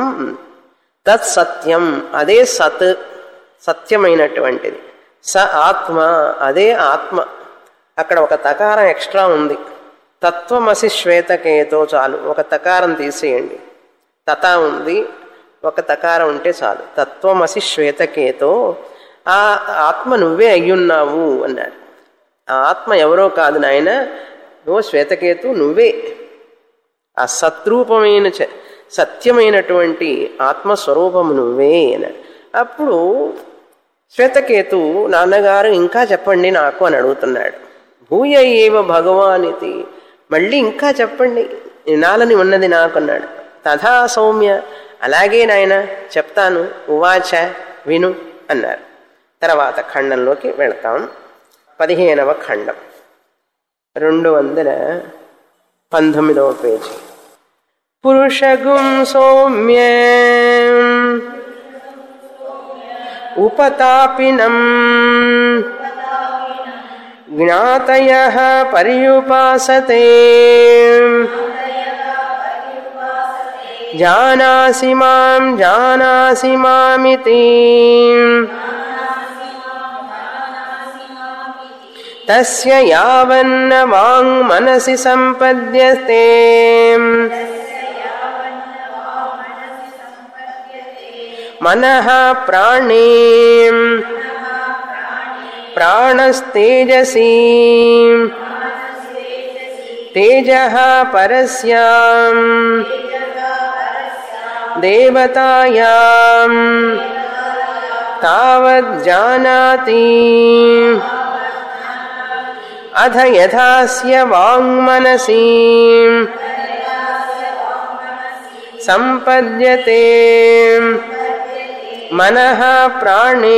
తత్ సత్యం అదే సత్ సత్యమైనటువంటిది స ఆత్మ అదే ఆత్మ అక్కడ ఒక తకారం ఎక్స్ట్రా ఉంది తత్వమసి శ్వేతకేతో చాలు ఒక తకారం తీసేయండి తత ఉంది ఒక తకారం ఉంటే చాలు తత్వమసి శ్వేతకేతో ఆ ఆత్మ నువ్వే అయ్యున్నావు అన్నాడు ఆ ఆత్మ ఎవరో కాదు నాయన నువ్వు శ్వేతకేతు నువ్వే ఆ సత్రూపమైన చ- సత్యమైనటువంటి ఆత్మస్వరూపము నువ్వే అన్నాడు అప్పుడు శ్వేతకేతు నాన్నగారు ఇంకా చెప్పండి నాకు అని అడుగుతున్నాడు భూయ ఏవ భగవానితి మళ్ళీ ఇంకా చెప్పండి వినాలని ఉన్నది నాకు అన్నాడు తథా సౌమ్య అలాగే నాయన చెప్తాను ఉవాచ విను అన్నారు తర్వాత ఖండంలోకి వెళతాం పదిహేనవ ఖండం రెండు వందల పంతొమ్మిదవ పేజీ పురుషగుం సౌమ్య ఉపతాపినం జ్ఞాతయ పర్యుపాసతే జానాసి మాం జానాసి మామితి తస్య యావన్న వాంగ్ మనసి సంపద్యతే మనః ప్రాణే ప్రాణస్తేజసీ తేజ పరస్యాం దేవతాయాం తావజ్జానాతి అధ యథాస్య వాంగ్మనసి సంపద్యతే మనః ప్రాణే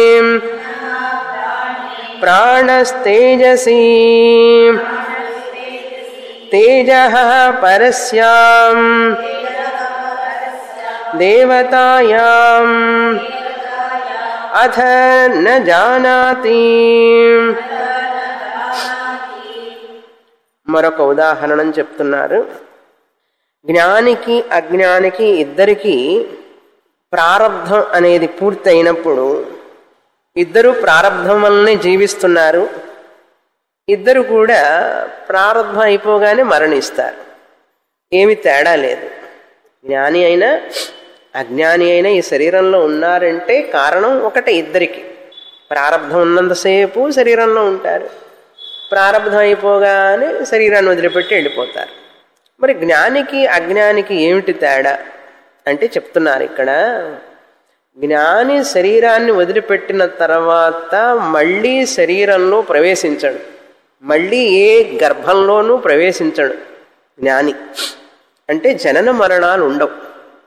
ప్రాణస్తేజసీ తేజ పరస్యాం దేవతాయాం అథ న జానాతి మరొక ఉదాహరణం చెప్తున్నారు జ్ఞానికి అజ్ఞానికి ఇద్దరికి ప్రారంధం అనేది పూర్తి అయినప్పుడు ఇద్దరు ప్రారంధం వల్లనే జీవిస్తున్నారు ఇద్దరు కూడా ప్రారంభం అయిపోగానే మరణిస్తారు ఏమి తేడా లేదు జ్ఞాని అయినా అజ్ఞాని అయినా ఈ శరీరంలో ఉన్నారంటే కారణం ఒకటే ఇద్దరికి ప్రారంధం ఉన్నంతసేపు శరీరంలో ఉంటారు ప్రారంధం అయిపోగానే శరీరాన్ని వదిలిపెట్టి వెళ్ళిపోతారు మరి జ్ఞానికి అజ్ఞానికి ఏమిటి తేడా అంటే చెప్తున్నారు ఇక్కడ జ్ఞాని శరీరాన్ని వదిలిపెట్టిన తర్వాత మళ్ళీ శరీరంలో ప్రవేశించడు మళ్ళీ ఏ గర్భంలోనూ ప్రవేశించడు జ్ఞాని అంటే జనన మరణాలు ఉండవు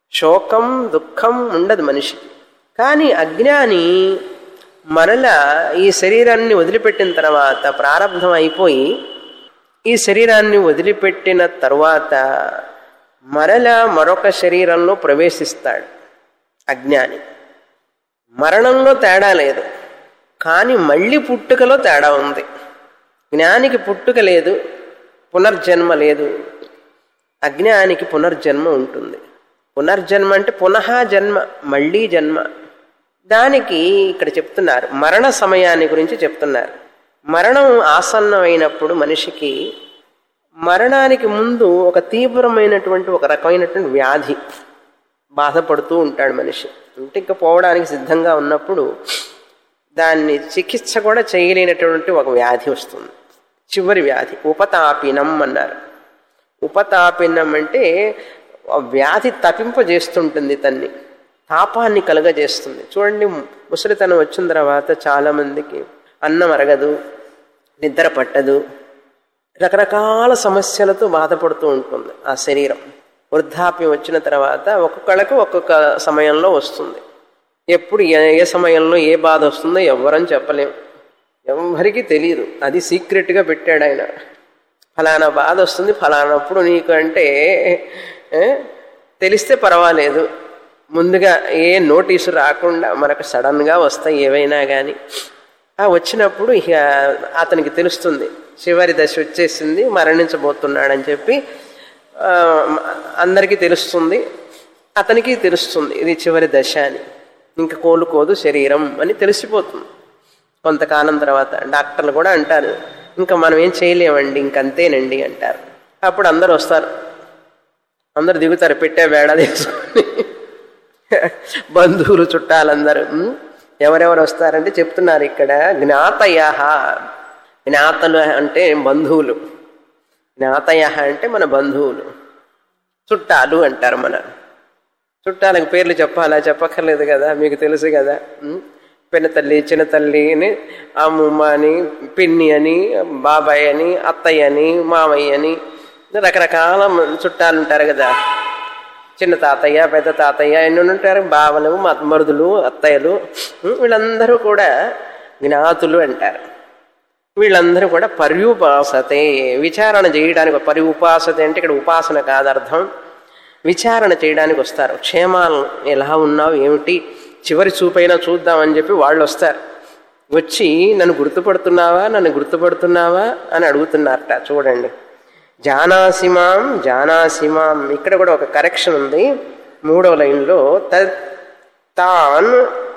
శోకం దుఃఖం ఉండదు మనిషికి కానీ అజ్ఞాని మరలా ఈ శరీరాన్ని వదిలిపెట్టిన తర్వాత ప్రారంధం అయిపోయి ఈ శరీరాన్ని వదిలిపెట్టిన తరువాత మరలా మరొక శరీరంలో ప్రవేశిస్తాడు అజ్ఞాని మరణంలో తేడా లేదు కానీ మళ్ళీ పుట్టుకలో తేడా ఉంది జ్ఞానికి పుట్టుక లేదు పునర్జన్మ లేదు అజ్ఞానికి పునర్జన్మ ఉంటుంది పునర్జన్మ అంటే పునః జన్మ మళ్ళీ జన్మ దానికి ఇక్కడ చెప్తున్నారు మరణ సమయాన్ని గురించి చెప్తున్నారు మరణం ఆసన్నమైనప్పుడు మనిషికి మరణానికి ముందు ఒక తీవ్రమైనటువంటి ఒక రకమైనటువంటి వ్యాధి బాధపడుతూ ఉంటాడు మనిషి అంటే ఇంకా పోవడానికి సిద్ధంగా ఉన్నప్పుడు దాన్ని చికిత్స కూడా చేయలేనటువంటి ఒక వ్యాధి వస్తుంది చివరి వ్యాధి ఉపతాపినం అన్నారు ఉపతాపినం అంటే ఆ వ్యాధి తపింపజేస్తుంటుంది తన్ని తాపాన్ని కలుగజేస్తుంది చూడండి ముసలితనం వచ్చిన తర్వాత చాలామందికి అన్నం అరగదు నిద్ర పట్టదు రకరకాల సమస్యలతో బాధపడుతూ ఉంటుంది ఆ శరీరం వృద్ధాప్యం వచ్చిన తర్వాత ఒక్కొక్కళ్ళకు ఒక్కొక్క సమయంలో వస్తుంది ఎప్పుడు ఏ ఏ సమయంలో ఏ బాధ వస్తుందో ఎవ్వరని చెప్పలేం ఎవరికి తెలియదు అది సీక్రెట్గా పెట్టాడు ఆయన ఫలానా బాధ వస్తుంది ఫలానప్పుడు నీకు అంటే ఏ, తెలిస్తే పర్వాలేదు ముందుగా ఏ నోటీసు రాకుండా మనకు సడన్గా వస్తాయి ఏవైనా కానీ ఆ వచ్చినప్పుడు ఇక అతనికి తెలుస్తుంది చివరి దశ వచ్చేసింది మరణించబోతున్నాడని చెప్పి ఆ, అందరికీ తెలుస్తుంది అతనికి తెలుస్తుంది ఇది చివరి దశ అని ఇంక కోలుకోదు శరీరం అని తెలిసిపోతుంది కొంతకాలం తర్వాత డాక్టర్లు కూడా అంటారు ఇంకా మనం ఏం చేయలేమండి ఇంకంతేనండి అంటారు అప్పుడు అందరు వస్తారు అందరు దిగుతారు పెట్టే వేడ తీసుకొని బంధువులు చుట్టాలందరూ ఉమ్, ఎవరెవరు వస్తారంటే చెప్తున్నారు ఇక్కడ జ్ఞాతయ జ్ఞాతలు అంటే బంధువులు జ్ఞాతయ అంటే మన బంధువులు చుట్టాలు అంటారు మన చుట్టాలకు పేర్లు చెప్పాలా చెప్పక్కర్లేదు కదా మీకు తెలుసు కదా ఉమ్, పెన్న తల్లి చిన్న తల్లి అని అమ్మమ్మ అని పిన్ని అని బాబాయ్ అని అత్తయ్య అని మామయ్య అని రకరకాల చుట్టాలు ఉంటారు కదా చిన్న తాతయ్య పెద్ద తాతయ్య ఎన్ని ఉంటారు బావలు మ- మరుదులు అత్తయ్యలు ఉం, వీళ్ళందరూ కూడా జ్ఞాతులు అంటారు వీళ్ళందరూ కూడా పర్యుపాసతే విచారణ చేయడానికి పర్యుపాసతే అంటే ఇక్కడ ఉపాసన కాదు అర్థం విచారణ చేయడానికి వస్తారు క్షేమాలు ఎలా ఉన్నావు ఏమిటి చివరి చూపైనా చూద్దామని చెప్పి వాళ్ళు వస్తారు వచ్చి నన్ను గుర్తుపడుతున్నావా నన్ను గుర్తుపడుతున్నావా అని అడుగుతున్నారట చూడండి జానాసిమాం జానాసిమాం ఇక్కడ కూడా ఒక కరెక్షన్ ఉంది మూడవ లైన్లో తత్ తాన్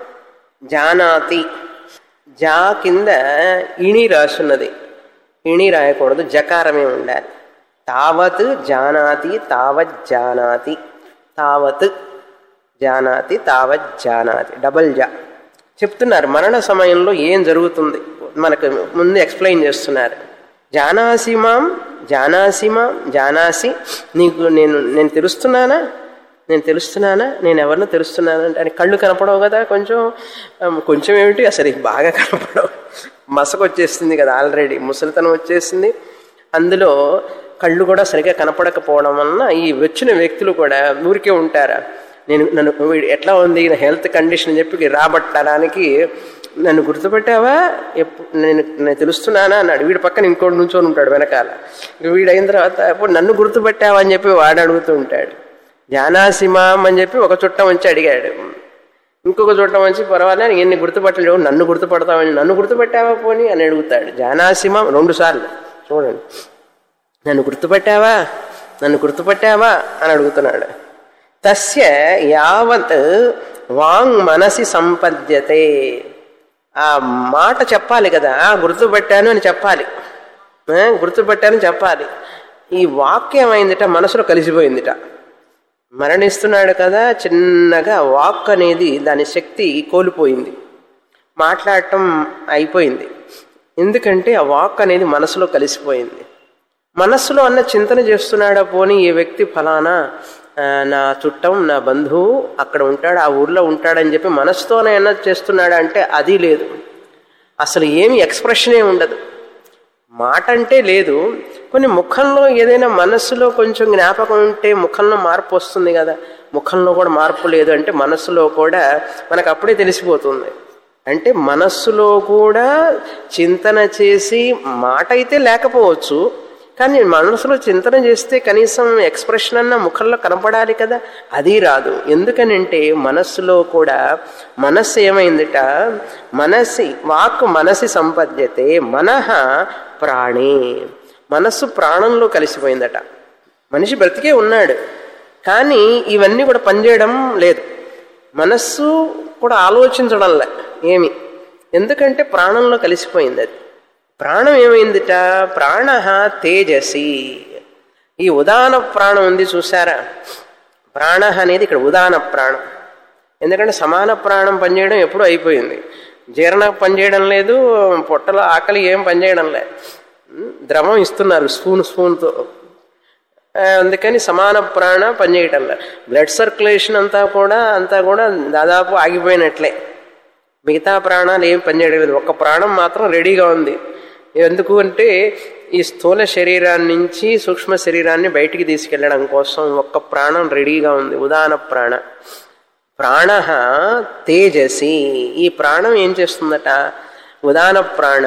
జానాతి జా కింద ఇణి రాసున్నది ఇణి రాయకూడదు జకారమే ఉండాలి తావత్ జానాతి తావత్ జానాతి తావత్ జానాతి తావత్ జానాతి డబల్ జా చెప్తున్నారు మరణ సమయంలో ఏం జరుగుతుంది మనకు ముందు ఎక్స్ప్లెయిన్ చేస్తున్నారు జానాసి మాం జానాసి మాం జానాసి నీకు నేను నేను తెలుస్తున్నానా నేను తెలుస్తున్నానా నేను ఎవరినో తెలుస్తున్నానా అంటే ఆయన కళ్ళు కనపడవు కదా కొంచెం ఆమ్, కొంచెం ఏమిటి అసలు ఇవి బాగా కనపడవు మసకు వచ్చేసింది కదా ఆల్రెడీ ముసలితనం వచ్చేసింది అందులో కళ్ళు కూడా సరిగ్గా కనపడకపోవడం వలన ఈ వచ్చిన వ్యక్తులు కూడా ఊరికే ఉంటారా నేను నన్ను వీడు ఎట్లా ఉంది నా హెల్త్ కండిషన్ అని చెప్పి రాబట్టడానికి నన్ను గుర్తుపెట్టావా ఎప్పుడు నేను నేను తెలుస్తున్నానా అన్నాడు వీడి పక్కన ఇంకోటి నుంచొని ఉంటాడు వెనకాల ఇక వీడు అయిన తర్వాత ఇప్పుడు నన్ను గుర్తుపెట్టావా అని చెప్పి వాడు అడుగుతూ ఉంటాడు జానాసిమాం అని చెప్పి ఒక చుట్టం వచ్చి అడిగాడు ఇంకొక చుట్టం వచ్చి పర్వాలేదు ఎన్ని గుర్తుపట్టలేవు నన్ను గుర్తుపడతావని నన్ను గుర్తుపెట్టావా పోని అని అడుగుతాడు జానాసిమాం రెండు సార్లు చూడండి నన్ను గుర్తుపట్టావా నన్ను గుర్తుపట్టావా అని అడుగుతున్నాడు తస్య యావత్ వాంగ్ మనసి సంపద్యతే ఆ మాట చెప్పాలి కదా "ఆ, గుర్తుపట్టాను అని చెప్పాలి ఆ, గుర్తుపట్టాను చెప్పాలి ఈ వాక్యం అయిందిట మనసులో కలిసిపోయిందిట మరణిస్తున్నాడు కదా చిన్నగా వాక్ అనేది దాని శక్తి కోల్పోయింది మాట్లాడటం అయిపోయింది ఎందుకంటే ఆ వాక్ అనేది మనసులో కలిసిపోయింది మనస్సులో అన్న చింతన చేస్తున్నాడా పోనీ ఈ వ్యక్తి ఫలానా ఆ, నా చుట్టం నా బంధువు అక్కడ ఉంటాడు ఆ ఊర్లో ఉంటాడని చెప్పి మనసుతోనైనా చేస్తున్నాడా అంటే అది లేదు అసలు ఏమి ఎక్స్ప్రెషనే ఉండదు మాట అంటే లేదు కొన్ని ముఖంలో ఏదైనా మనస్సులో కొంచెం జ్ఞాపకం ఉంటే ముఖంలో మార్పు వస్తుంది కదా ముఖంలో కూడా మార్పు లేదు అంటే మనస్సులో కూడా మనకు అప్పుడే తెలిసిపోతుంది అంటే మనస్సులో కూడా చింతన చేసి మాట అయితే లేకపోవచ్చు కానీ మనసులో చింతన చేస్తే కనీసం ఎక్స్ప్రెషన్ అన్న ముఖంలో కనపడాలి కదా అది రాదు ఎందుకనంటే మనస్సులో కూడా మనస్సు ఏమైందిట మనసి వాక్ మనసి సంపద్యతే మనహ ప్రాణే మనస్సు ప్రాణంలో కలిసిపోయిందట మనిషి బ్రతికే ఉన్నాడు కానీ ఇవన్నీ కూడా పనిచేయడం లేదు మనస్సు కూడా ఆలోచించడంలే ఏమి ఎందుకంటే ప్రాణంలో కలిసిపోయింది అది ప్రాణం ఏమైందిట ప్రాణ తేజసి ఈ ఉదాన ప్రాణం ఉంది చూసారా ప్రాణ అనేది ఇక్కడ ఉదాన ప్రాణం ఎందుకంటే సమాన ప్రాణం పనిచేయడం ఎప్పుడూ అయిపోయింది జీర్ణ పనిచేయడం లేదు పొట్టలో ఆకలి ఏం పనిచేయడం లేదు ద్రవం ఇస్తున్నారు స్పూన్ స్పూన్తో అందుకని సమాన ప్రాణ పనిచేయటం లేదు బ్లడ్ సర్క్యులేషన్ అంతా కూడా అంతా కూడా దాదాపు ఆగిపోయినట్లే మిగతా ప్రాణాలు ఏం పనిచేయడం లేదు ఒక్క ప్రాణం మాత్రం రెడీగా ఉంది ఎందుకు అంటే ఈ స్థూల శరీరాన్ని నుంచి సూక్ష్మ శరీరాన్ని బయటికి తీసుకెళ్లడం కోసం ఒక్క ప్రాణం రెడీగా ఉంది ఉదాహరణ ప్రాణ ప్రాణ తేజసి ఈ ప్రాణం ఏం చేస్తుందట ఉదాహరణ ప్రాణ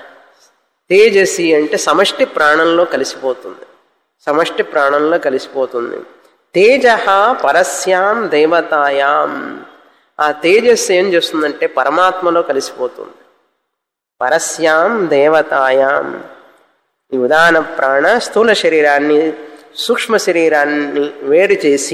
తేజసి అంటే సమష్టి ప్రాణంలో కలిసిపోతుంది సమష్టి ప్రాణంలో కలిసిపోతుంది తేజ పరస్యాం దేవతాయాం ఆ తేజస్సు ఏం చేస్తుందంటే పరమాత్మలో కలిసిపోతుంది పరస్యాం దేవతాయాం ఈ ఉదాహరణ ప్రాణ స్థూల శరీరాన్ని సూక్ష్మ శరీరాన్ని వేరు చేసి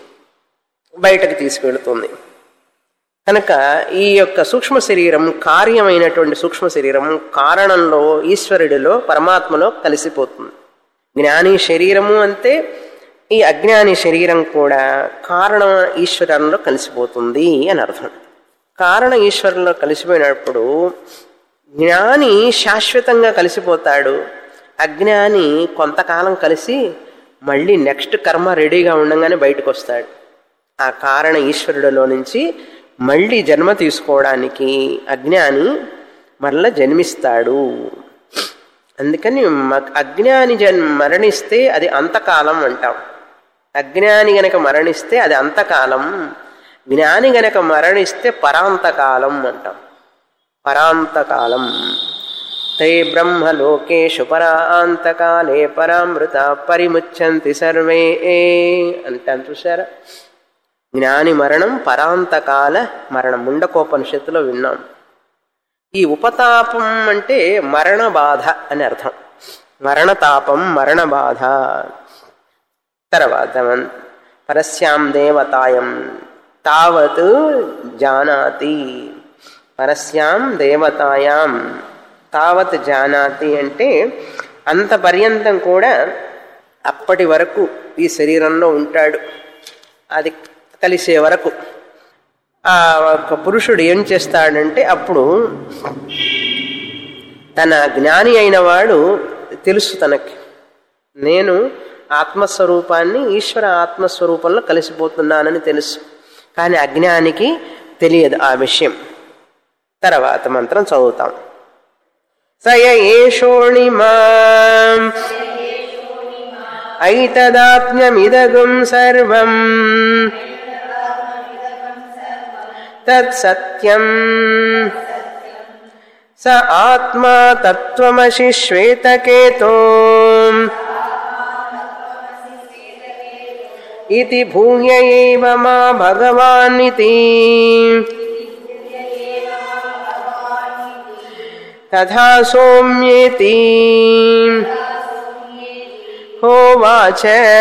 బయటకు తీసుకెళ్తుంది కనుక ఈ యొక్క సూక్ష్మ శరీరం కార్యమైనటువంటి సూక్ష్మ శరీరం కారణంలో ఈశ్వరుడిలో పరమాత్మలో కలిసిపోతుంది జ్ఞాని శరీరము అంతే ఈ అజ్ఞాని శరీరం కూడా కారణ ఈశ్వరంలో కలిసిపోతుంది అని అర్థం కారణ ఈశ్వరంలో కలిసిపోయినప్పుడు జ్ఞాని శాశ్వతంగా కలిసిపోతాడు అజ్ఞాని కొంతకాలం కలిసి మళ్ళీ నెక్స్ట్ కర్మ రెడీగా ఉండగానే బయటకు వస్తాడు ఆ కారణ ఈశ్వరుడిలో నుంచి మళ్ళీ జన్మ తీసుకోవడానికి అజ్ఞాని మరలా జన్మిస్తాడు అందుకని అజ్ఞాని జన్ మరణిస్తే అది అంతకాలం అంటాం అజ్ఞాని గనక మరణిస్తే అది అంతకాలం జ్ఞాని గనక మరణిస్తే పరాంతకాలం అంటాం పరాంతకాలం తే బ్రహ్మలోకేషు పరాంతకాలే పరామృత పరిముచ్చంతి సర్వే అంటాను చూసారా జ్ఞాని మరణం పరాంతకాల మరణం ముండకోపనిషత్తులో విన్నాం ఈ ఉపతాపం అంటే మరణ బాధ అని అర్థం మరణతాపం మరణ బాధ తర్వాత పరస్యాం దేవతాయం తావత్ జానాతి పరస్యాం దేవతాయాం తావత్ జానాతి అంటే అంత పర్యంతం కూడా అప్పటి వరకు ఈ శరీరంలో ఉంటాడు అది కలిసే వరకు ఆ ఒక పురుషుడు ఏం చేస్తాడంటే అప్పుడు తన జ్ఞాని అయిన వాడు తెలుసు తనకి నేను ఆత్మస్వరూపాన్ని ఈశ్వర ఆత్మస్వరూపంలో కలిసిపోతున్నానని తెలుసు కానీ అజ్ఞానికి తెలియదు ఆ విషయం తర్వాత మంత్రం చదువుతాం సయ ఏషోణిమా ఐతదాత్మ్యమిదగుం సర్వం తత్సత్యం స ఆత్మా తత్వమసి శ్వేతకేతో ఇది భూయ ఏవ మా భగవానితి తథా సోమ్యేతి హోవాచ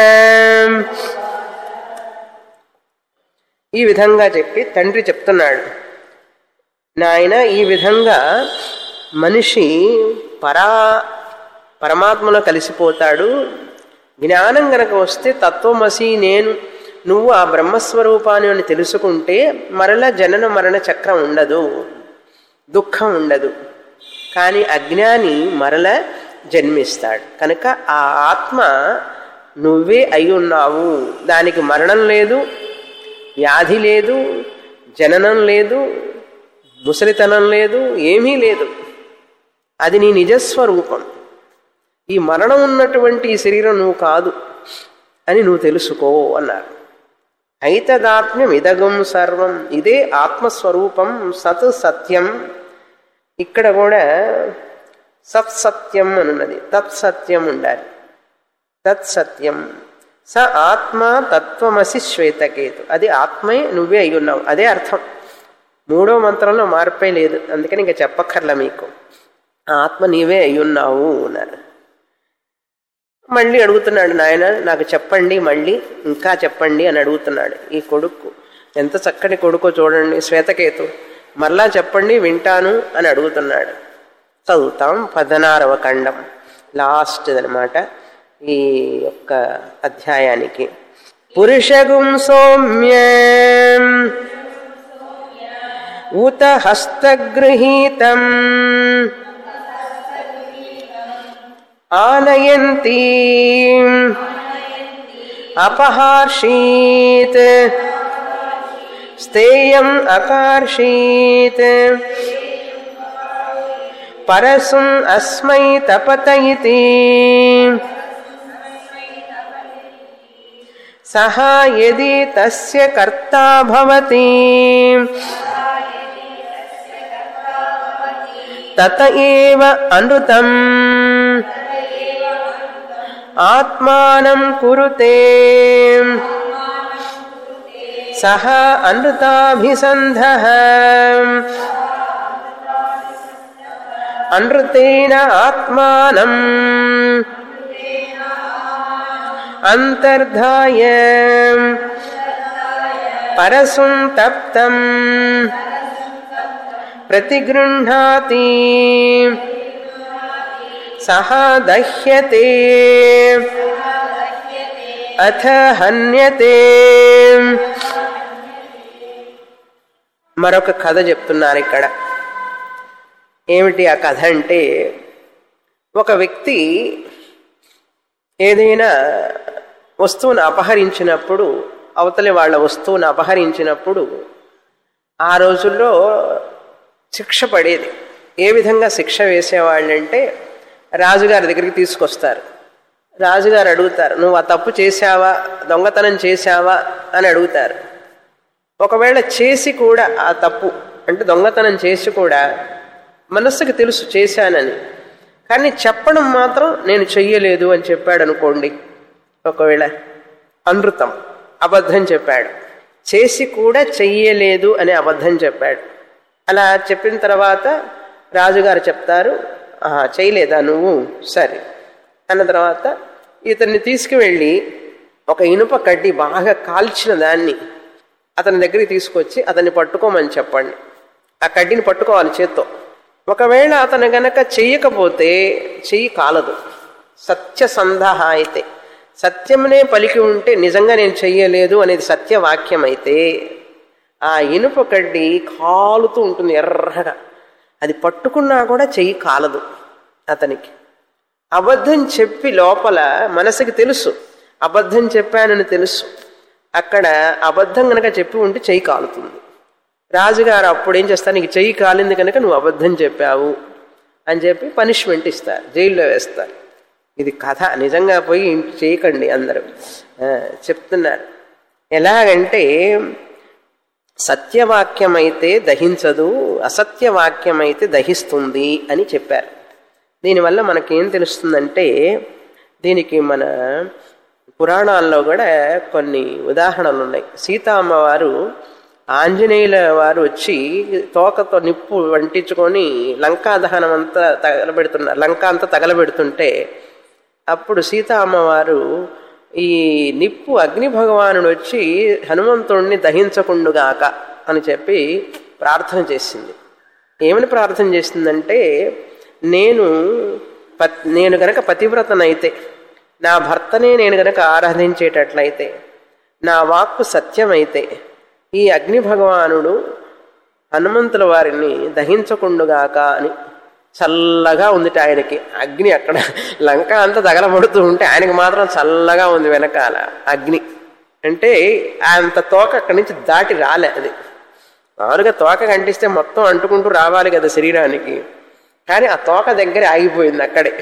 ఈ విధంగా చెప్పి తండ్రి చెప్తున్నాడు నాయన ఈ విధంగా మనిషి పరా పరమాత్మలో కలిసిపోతాడు జ్ఞానం గనక వస్తే తత్వమసి నేను నువ్వు ఆ బ్రహ్మస్వరూపాన్ని అని తెలుసుకుంటే మరలా జనన మరణ చక్రం ఉండదు దుఃఖం ఉండదు కానీ అజ్ఞాని మరల జన్మిస్తాడు కనుక ఆ ఆత్మ నువ్వే అయి ఉన్నావు దానికి మరణం లేదు వ్యాధి లేదు జననం లేదు ముసలితనం లేదు ఏమీ లేదు అది నీ నిజస్వరూపం ఈ మరణం ఉన్నటువంటి ఈ శరీరం నువ్వు కాదు అని నువ్వు తెలుసుకో అన్నారు ఐతదాత్మ్యం ఇదగం సర్వం ఇదే ఆత్మస్వరూపం సత్ సత్యం ఇక్కడ కూడా సత్సత్యం అని ఉన్నది తత్సత్యం ఉండాలి తత్సత్యం స ఆత్మ తత్వమసి శ్వేతకేతు అది ఆత్మే నువ్వే అయి ఉన్నావు అదే అర్థం మూడో మంత్రంలో మార్పే లేదు అందుకని ఇంకా చెప్పక్కర్లా మీకు ఆత్మ నీవే అయి ఉన్నావు అన్నారు మళ్ళీ అడుగుతున్నాడు నాయన నాకు చెప్పండి మళ్ళీ ఇంకా చెప్పండి అని అడుగుతున్నాడు ఈ కొడుకు ఎంత చక్కటి కొడుకో చూడండి శ్వేతకేతు మరలా చెప్పండి వింటాను అని అడుగుతున్నాడు చదువుతాం పదనారవ ఖండం లాస్ట్ అనమాట ఈ యొక్క అధ్యాయానికి పురుషగుం సౌమ్య ఉత హస్తగృహీతం ఆనయంతి అపహార్షీత్ స్థేయం అకార్షీత్ పరసుం అస్మై తపత ఇతి సహా యది తస్య కర్తా భవతి తత ఏవ అనృతం ఆత్మానం కురుతే సహ అనృతాభిసంధ అనృతేన ఆత్మానం అంతర్ధాయ పరసుం తప్తం ప్రతిగృహ్ణాతి సహ దహ్యతే అథ హన్యతే మరొక కథ చెప్తున్నారు ఇక్కడ ఏమిటి ఆ కథ అంటే ఒక వ్యక్తి ఏదైనా వస్తువును అపహరించినప్పుడు అవతలి వాళ్ళ వస్తువును అపహరించినప్పుడు ఆ రోజుల్లో శిక్ష పడేది ఏ విధంగా శిక్ష వేసేవాళ్ళంటే రాజుగారి దగ్గరికి తీసుకొస్తారు రాజుగారు అడుగుతారు నువ్వు ఆ తప్పు చేశావా దొంగతనం చేశావా అని అడుగుతారు ఒకవేళ చేసి కూడా ఆ తప్పు అంటే దొంగతనం చేసి కూడా మనస్సుకి తెలుసు చేశానని కానీ చెప్పడం మాత్రం నేను చెయ్యలేదు అని చెప్పాడు అనుకోండి ఒకవేళ అనృతం అబద్ధం చెప్పాడు చేసి కూడా చెయ్యలేదు అని అబద్ధం చెప్పాడు అలా చెప్పిన తర్వాత రాజుగారు చెప్తారు "ఆహా, చేయలేదా నువ్వు సరే అన్న తర్వాత ఇతన్ని తీసుకువెళ్ళి ఒక ఇనుప కడ్డి బాగా కాల్చిన దాన్ని అతని దగ్గరికి తీసుకొచ్చి అతన్ని పట్టుకోమని చెప్పండి ఆ కడ్డీని పట్టుకోవాలి చేత్తో ఒకవేళ అతను గనక చెయ్యకపోతే చెయ్యి కాలదు సత్యసంధ అయితే సత్యమునే పలికి ఉంటే నిజంగా నేను చెయ్యలేదు అనేది సత్యవాక్యం అయితే ఆ ఇనుప కడ్డి కాలుతూ ఉంటుంది ఎర్రగా అది పట్టుకున్నా కూడా చెయ్యి కాలదు అతనికి అబద్ధం చెప్పి లోపల మనసుకి తెలుసు అబద్ధం చెప్పానని తెలుసు అక్కడ అబద్ధం కనుక చెప్పి ఉంటే చెయ్యి కాలుతుంది రాజుగారు అప్పుడు ఏం చేస్తారు నీకు చెయ్యి కాలింది కనుక నువ్వు అబద్ధం చెప్పావు అని చెప్పి పనిష్మెంట్ ఇస్తారు జైల్లో వేస్తారు ఇది కథ నిజంగా పోయి ఇంటి చేయకండి అందరూ ఆ, చెప్తున్నారు ఎలాగంటే సత్యవాక్యమైతే దహించదు అసత్యవాక్యమైతే దహిస్తుంది అని చెప్పారు దీనివల్ల మనకేం తెలుస్తుందంటే దీనికి మన పురాణాల్లో కూడా కొన్ని ఉదాహరణలు ఉన్నాయి సీతామ్మవారు ఆంజనేయుల వారు వచ్చి తోకతో నిప్పు వంటించుకొని లంకా దహనం అంతా తగలబెడుతున్నారు లంక అంతా తగలబెడుతుంటే అప్పుడు సీతా అమ్మవారు ఈ నిప్పు అగ్ని భగవానుడు వచ్చి హనుమంతుడిని దహించకుండుగాక అని చెప్పి ప్రార్థన చేసింది ఏమని ప్రార్థన చేసిందంటే నేను పత్ నేను గనక పతివ్రతనైతే నా భర్తనే నేను గనక ఆరాధించేటట్లయితే నా వాక్కు సత్యమైతే ఈ అగ్ని భగవానుడు హనుమంతుల వారిని దహించకుండుగాక అని చల్లగా ఉందిట ఆయనకి అగ్ని అక్కడ లంక అంతా తగలబడుతూ ఉంటే ఆయనకి మాత్రం చల్లగా ఉంది వెనకాల అగ్ని అంటే అంత తోక అక్కడి నుంచి దాటి రాలే అది మామూలుగా తోక కంటిస్తే మొత్తం అంటుకుంటూ రావాలి కదా శరీరానికి కానీ ఆ తోక దగ్గర ఆగిపోయింది అక్కడే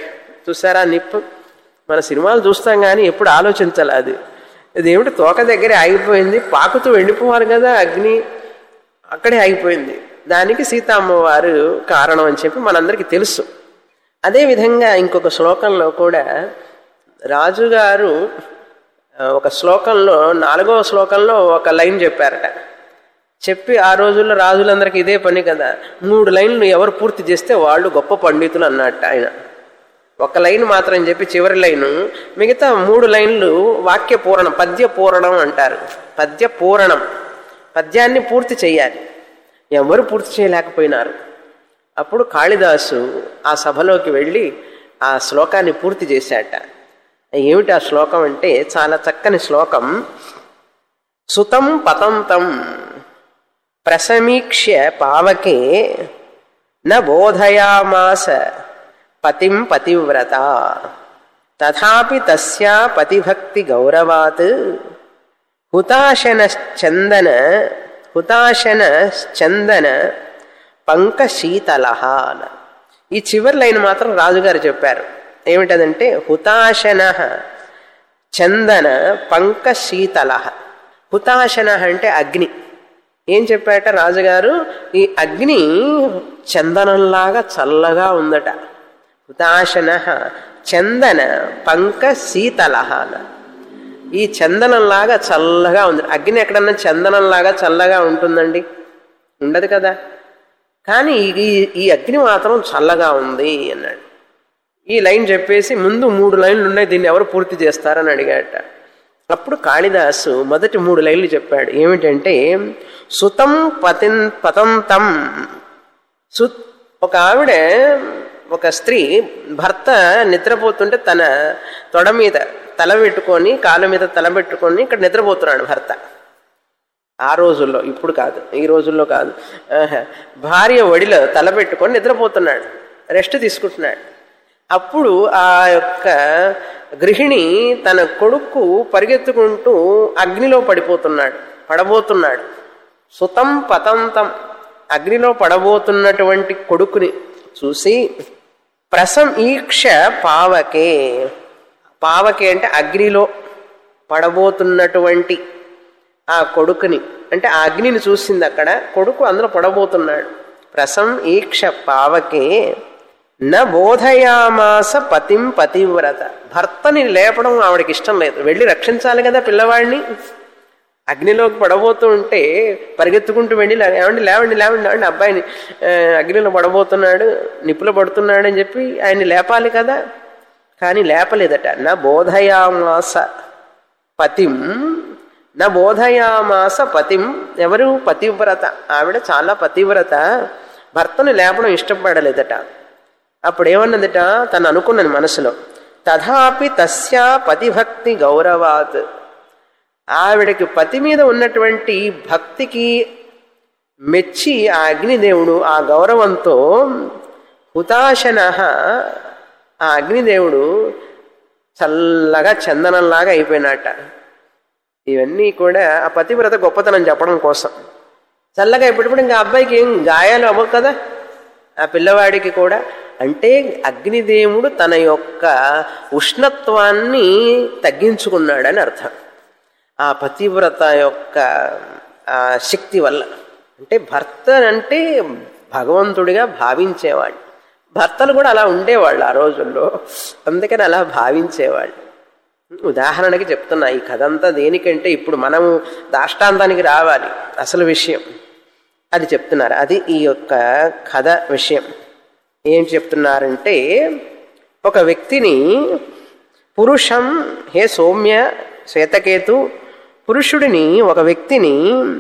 చూసారా నిప్పు మన సినిమాలు చూస్తాం కానీ ఎప్పుడు ఆలోచించాలి అది ఇదేమిటి తోక దగ్గరే ఆగిపోయింది పాకుతూ వెళ్ళిపోవాలి కదా అగ్ని అక్కడే ఆగిపోయింది దానికి సీతమ్మవారు కారణం అని చెప్పి మనందరికీ తెలుసు అదేవిధంగా ఇంకొక శ్లోకంలో కూడా రాజుగారు ఆ, ఒక శ్లోకంలో నాలుగవ శ్లోకంలో ఒక లైన్ చెప్పారట చెప్పి ఆ రోజుల్లో రాజులందరికీ ఇదే పని కదా మూడు లైన్లు ఎవరు పూర్తి చేస్తే వాళ్ళు గొప్ప పండితులు అన్నట్టు ఆయన ఒక లైన్ మాత్రం చెప్పి చివరి లైను మిగతా మూడు లైన్లు వాక్య పూరణం పద్య పూరణం అంటారు పద్య పూరణం పద్యాన్ని పూర్తి చేయాలి ఎవరు పూర్తి చేయలేకపోయినారు అప్పుడు కాళిదాసు ఆ సభలోకి వెళ్ళి ఆ శ్లోకాన్ని పూర్తి చేశాట ఏమిటి ఆ శ్లోకం అంటే చాలా చక్కని శ్లోకం సుతం పతంతం ప్రసమీక్ష్య పావకే న బోధయామాస పతిం పతివ్రత తథాపి తస్యా పతిభక్తి గౌరవాత్ హుతాశనశ్చందన హుతాశన చందన పంకశీతల ఈ చివరి లైన్ మాత్రం రాజుగారు చెప్పారు ఏమిటదంటే హుతాశన చందన పంకశీతల హుతాశన అంటే అగ్ని ఏం చెప్పాట రాజుగారు ఈ అగ్ని చందనంలాగా చల్లగా ఉందట హుతాశన చందన పంక శీతల ఈ చందనంలాగా చల్లగా ఉంది అగ్ని ఎక్కడన్నా చందనంలాగా చల్లగా ఉంటుందండి ఉండదు కదా కానీ ఈ ఈ అగ్ని మాత్రం చల్లగా ఉంది అన్నాడు ఈ లైన్ చెప్పేసి ముందు మూడు లైన్లు ఉన్నాయి దీన్ని ఎవరు పూర్తి చేస్తారని అడిగాట అప్పుడు కాళిదాసు మొదటి మూడు లైన్లు చెప్పాడు ఏమిటంటే సుతం పతిన్ పతంతం సు ఒక ఆవిడ ఒక స్త్రీ భర్త నిద్రపోతుంటే తన తొడ మీద తల పెట్టుకొని కాళ్ళ మీద తల పెట్టుకొని ఇక్కడ నిద్రపోతున్నాడు భర్త ఆ రోజుల్లో ఇప్పుడు కాదు ఈ రోజుల్లో కాదు ఆహా. భార్య ఒడిలో తల పెట్టుకొని నిద్రపోతున్నాడు రెస్ట్ తీసుకుంటున్నాడు అప్పుడు ఆ యొక్క గృహిణి తన కొడుకు పరిగెత్తుకుంటూ అగ్నిలో పడిపోతున్నాడు పడబోతున్నాడు సుతం పతంతం అగ్నిలో పడబోతున్నటువంటి కొడుకుని చూసి ప్రసం ఈక్ష పావకే పావకే అంటే అగ్నిలో పడబోతున్నటువంటి ఆ కొడుకుని అంటే ఆ అగ్నిని చూసింది అక్కడ కొడుకు అందులో పడబోతున్నాడు ప్రసం ఈక్ష పావకే న బోధయామాస పతిం పతివ్రత భర్తని లేపడం ఆవిడకి ఇష్టం లేదు వెళ్ళి రక్షించాలి కదా పిల్లవాడిని అగ్నిలోకి పడబోతూ ఉంటే పరిగెత్తుకుంటూ వెళ్ళి "లే- లేవండి లేవండి లేవండి లేవండి అబ్బాయిని ఆ, అగ్నిలో పడబోతున్నాడు నిప్పులో పడుతున్నాడు అని చెప్పి ఆయన్ని లేపాలి కదా కానీ లేపలేదట నా బోధయామాస పతిం నా బోధయామాస పతిం ఎవరు పతివ్రత ఆవిడ చాలా పతివ్రత భర్తను లేపడం ఇష్టపడలేదట అప్పుడు ఏమన్నదట తను అనుకున్నది మనసులో తథాపి తస్యా పతిభక్తి గౌరవాత్ ఆవిడకి పతి మీద ఉన్నటువంటి భక్తికి మెచ్చి ఆ అగ్నిదేవుడు ఆ గౌరవంతో హుతాశన ఆ అగ్నిదేవుడు చల్లగా చందనంలాగా అయిపోయినట్ట ఇవన్నీ కూడా ఆ పతివ్రత గొప్పతనం చెప్పడం కోసం చల్లగా ఇప్పుడిప్పుడు ఇంకా అబ్బాయికి ఏం గాయాలు అవ్వవు కదా ఆ పిల్లవాడికి కూడా అంటే అగ్నిదేవుడు తన యొక్క ఉష్ణత్వాన్ని తగ్గించుకున్నాడని అర్థం ఆ పతివ్రత యొక్క ఆ శక్తి వల్ల అంటే భర్త అంటే భగవంతుడిగా భావించేవాడు భర్తలు కూడా అలా ఉండేవాళ్ళు ఆ రోజుల్లో అందుకని అలా భావించేవాళ్ళు ఉదాహరణకి చెప్తున్నా ఈ కథ అంతా దేనికంటే ఇప్పుడు మనము దాష్టాంతానికి రావాలి అసలు విషయం అది చెప్తున్నారు అది ఈ యొక్క కథ విషయం ఏం చెప్తున్నారంటే ఒక వ్యక్తిని పురుషం హే సౌమ్య శ్వేతకేతు పురుషుడిని ఒక వ్యక్తిని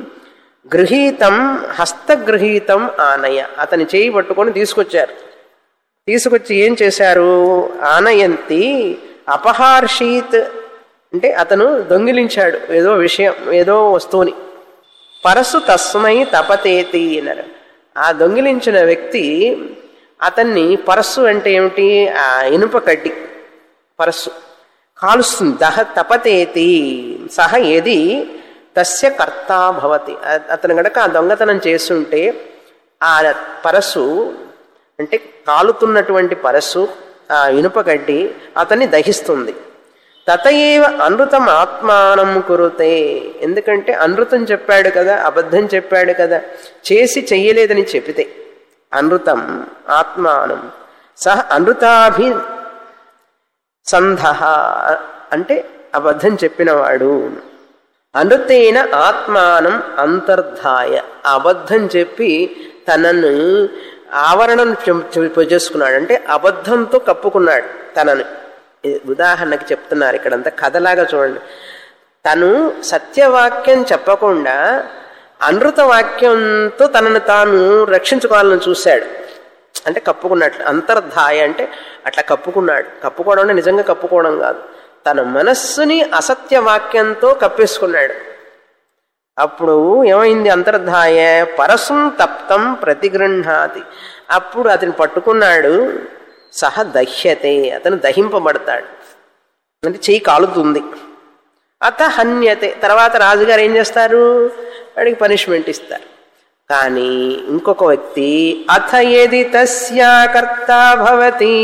గృహీతం హస్తగృహీతం ఆనయ అతని చేయి పట్టుకొని తీసుకొచ్చారు తీసుకొచ్చి ఏం చేశారు ఆనయంతి అపహార్షీత్ అంటే అతను దొంగిలించాడు ఏదో విషయం ఏదో వస్తువుని పరసు తస్మై తపతేతి అన్నారు ఆ దొంగిలించిన వ్యక్తి అతన్ని పరస్సు అంటే ఏమిటి ఆ ఇనుప కడ్డి పరస్సు కాలుస్తుంది దహ తపతేతి సహ ఏది తస్య కర్త భవతి అ- అతను గనక ఆ దొంగతనం చేస్తుంటే ఆ పరస్సు అంటే కాలుతున్నటువంటి పరస్సు ఆ ఇనుప గడ్డి అతన్ని దహిస్తుంది తతయేవ అనృతం ఆత్మానం కురుతే ఎందుకంటే అనృతం చెప్పాడు కదా అబద్ధం చెప్పాడు కదా చేసి చెయ్యలేదని చెప్పితే అనృతం ఆత్మానం సహ అనృతాభి సంధ అంటే అబద్ధం చెప్పినవాడు అనృతేన ఆత్మానం అంతర్ధాయ అబద్ధం చెప్పి తనను ఆవరణం చేసుకున్నాడు అంటే అబద్ధంతో కప్పుకున్నాడు తనను ఇది ఉదాహరణకి చెప్తున్నారు ఇక్కడంతా కథలాగా చూడండి తను సత్యవాక్యం చెప్పకుండా అనృత వాక్యంతో తనను తాను రక్షించుకోవాలని చూశాడు అంటే కప్పుకున్నట్లు అంతర్ధాయ అంటే అట్లా కప్పుకున్నాడు కప్పుకోవడం అంటే నిజంగా కప్పుకోవడం కాదు తన మనస్సుని అసత్య వాక్యంతో కప్పేసుకున్నాడు అప్పుడు ఏమైంది అంతర్ధాయ పరసం తప్తం ప్రతిగృహాతి అప్పుడు అతను పట్టుకున్నాడు సహ దహ్యతే అతను దహింపబడతాడు అంటే చెయ్యి కాలుతుంది అత హన్యతే తర్వాత రాజుగారు ఏం చేస్తారు వాడికి పనిష్మెంట్ ఇస్తారు కానీ ఇంకొక వ్యక్తి అథ ఏది తస్యాకర్త భవతి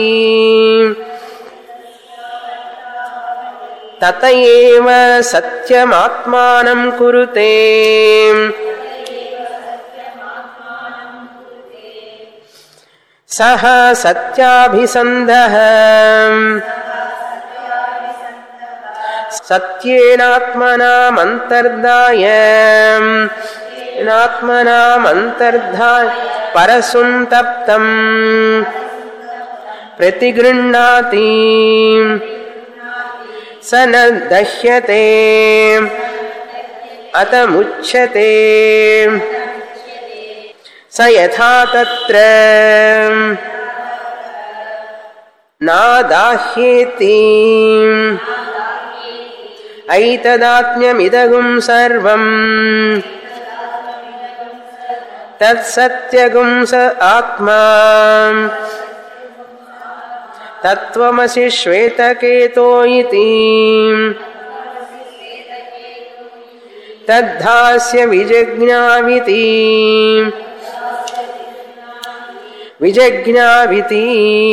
తత ఏవ సత్యమాత్మానం కురుతే సహ సత్యాభిసంధ సత్యేనాత్మనామంతర్దాయ నాత్మనామంతర్ధాయ పరసుం తప్తం ప్రతిగృహ్ణాతి స న దహ్యతే అత ముచ్యతే స యథా తత్ర నాదాహ్యేతి ఐతదాత్మ్యమిదగుం సర్వం తత్సత్యగుం స ఆత్మా తత్వమసి శ్వేతకేతో ఇతి తద్ధాస్య విజజ్ఞావితి విజజ్ఞావితి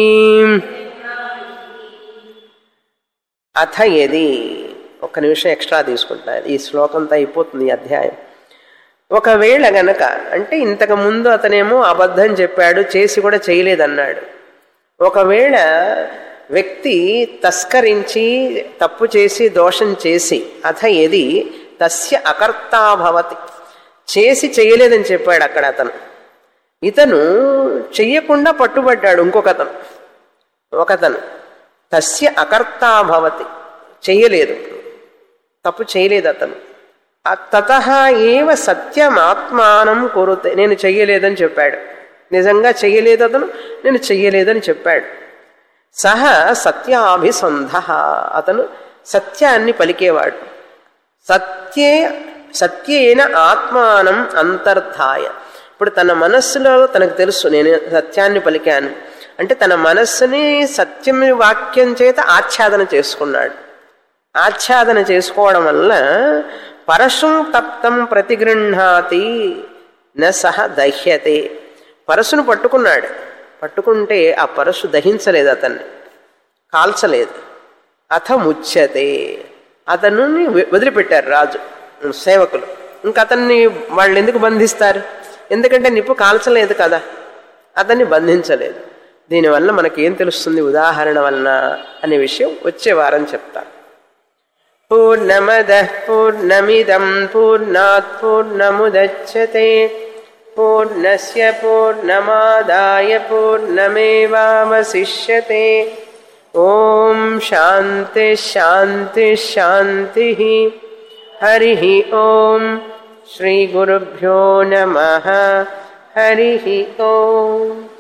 అథ ఎది ఒక నిమిషం ఎక్స్ట్రా తీసుకుంటారు ఈ శ్లోకంతో అయిపోతుంది ఈ అధ్యాయం ఒకవేళ గనక అంటే ఇంతకు ముందు అతనేమో అబద్ధం చెప్పాడు చేసి కూడా చేయలేదన్నాడు ఒకవేళ వ్యక్తి తస్కరించి తప్పు చేసి దోషం చేసి అథ ఏది తస్య అకర్తాభవతి చేసి చేయలేదని చెప్పాడు అక్కడ అతను ఇతను చెయ్యకుండా పట్టుబడ్డాడు ఇంకొకతను ఒకతను తస్య అకర్తాభవతి చెయ్యలేదు తప్పు చేయలేదు అతను తత ఏవ సత్యమాత్మానం కోరుతే నేను చెయ్యలేదని చెప్పాడు నిజంగా చెయ్యలేదు అతను నేను చెయ్యలేదని చెప్పాడు సహ సత్యాభిసంధ అతను సత్యాన్ని పలికేవాడు సత్యే సత్యేన ఆత్మానం అంతర్ధాయ ఇప్పుడు తన మనస్సులో తనకు తెలుసు నేను సత్యాన్ని పలికాను అంటే తన మనస్సుని సత్యం వాక్యం చేత ఆచ్ఛాదన చేసుకున్నాడు ఆచ్ఛాదన చేసుకోవడం వల్ల పరశుం తప్తం ప్రతిగృహాతి న సహ దహ్యతే పరశును పట్టుకున్నాడు పట్టుకుంటే ఆ పరశు దహించలేదు అతన్ని కాల్చలేదు అథ ముచ్చతే అతను వదిలిపెట్టారు రాజు సేవకులు ఇంకా అతన్ని వాళ్ళు ఎందుకు బంధిస్తారు ఎందుకంటే నిప్పు కాల్చలేదు కదా అతన్ని బంధించలేదు దీనివల్ల మనకేం తెలుస్తుంది ఉదాహరణ వలన అనే విషయం వచ్చే వారం చెప్తాను పూర్ణమద పూర్ణమిదం పూర్ణాత్ పూర్ణముదచ్చతే పూర్ణస్య పూర్ణమాదాయ పూర్ణమేవావశిష్యతే ఓం శాంతి శాంతి శాంతి హరి ఓం శ్రీ గురుభ్యో నమ హరి ఓం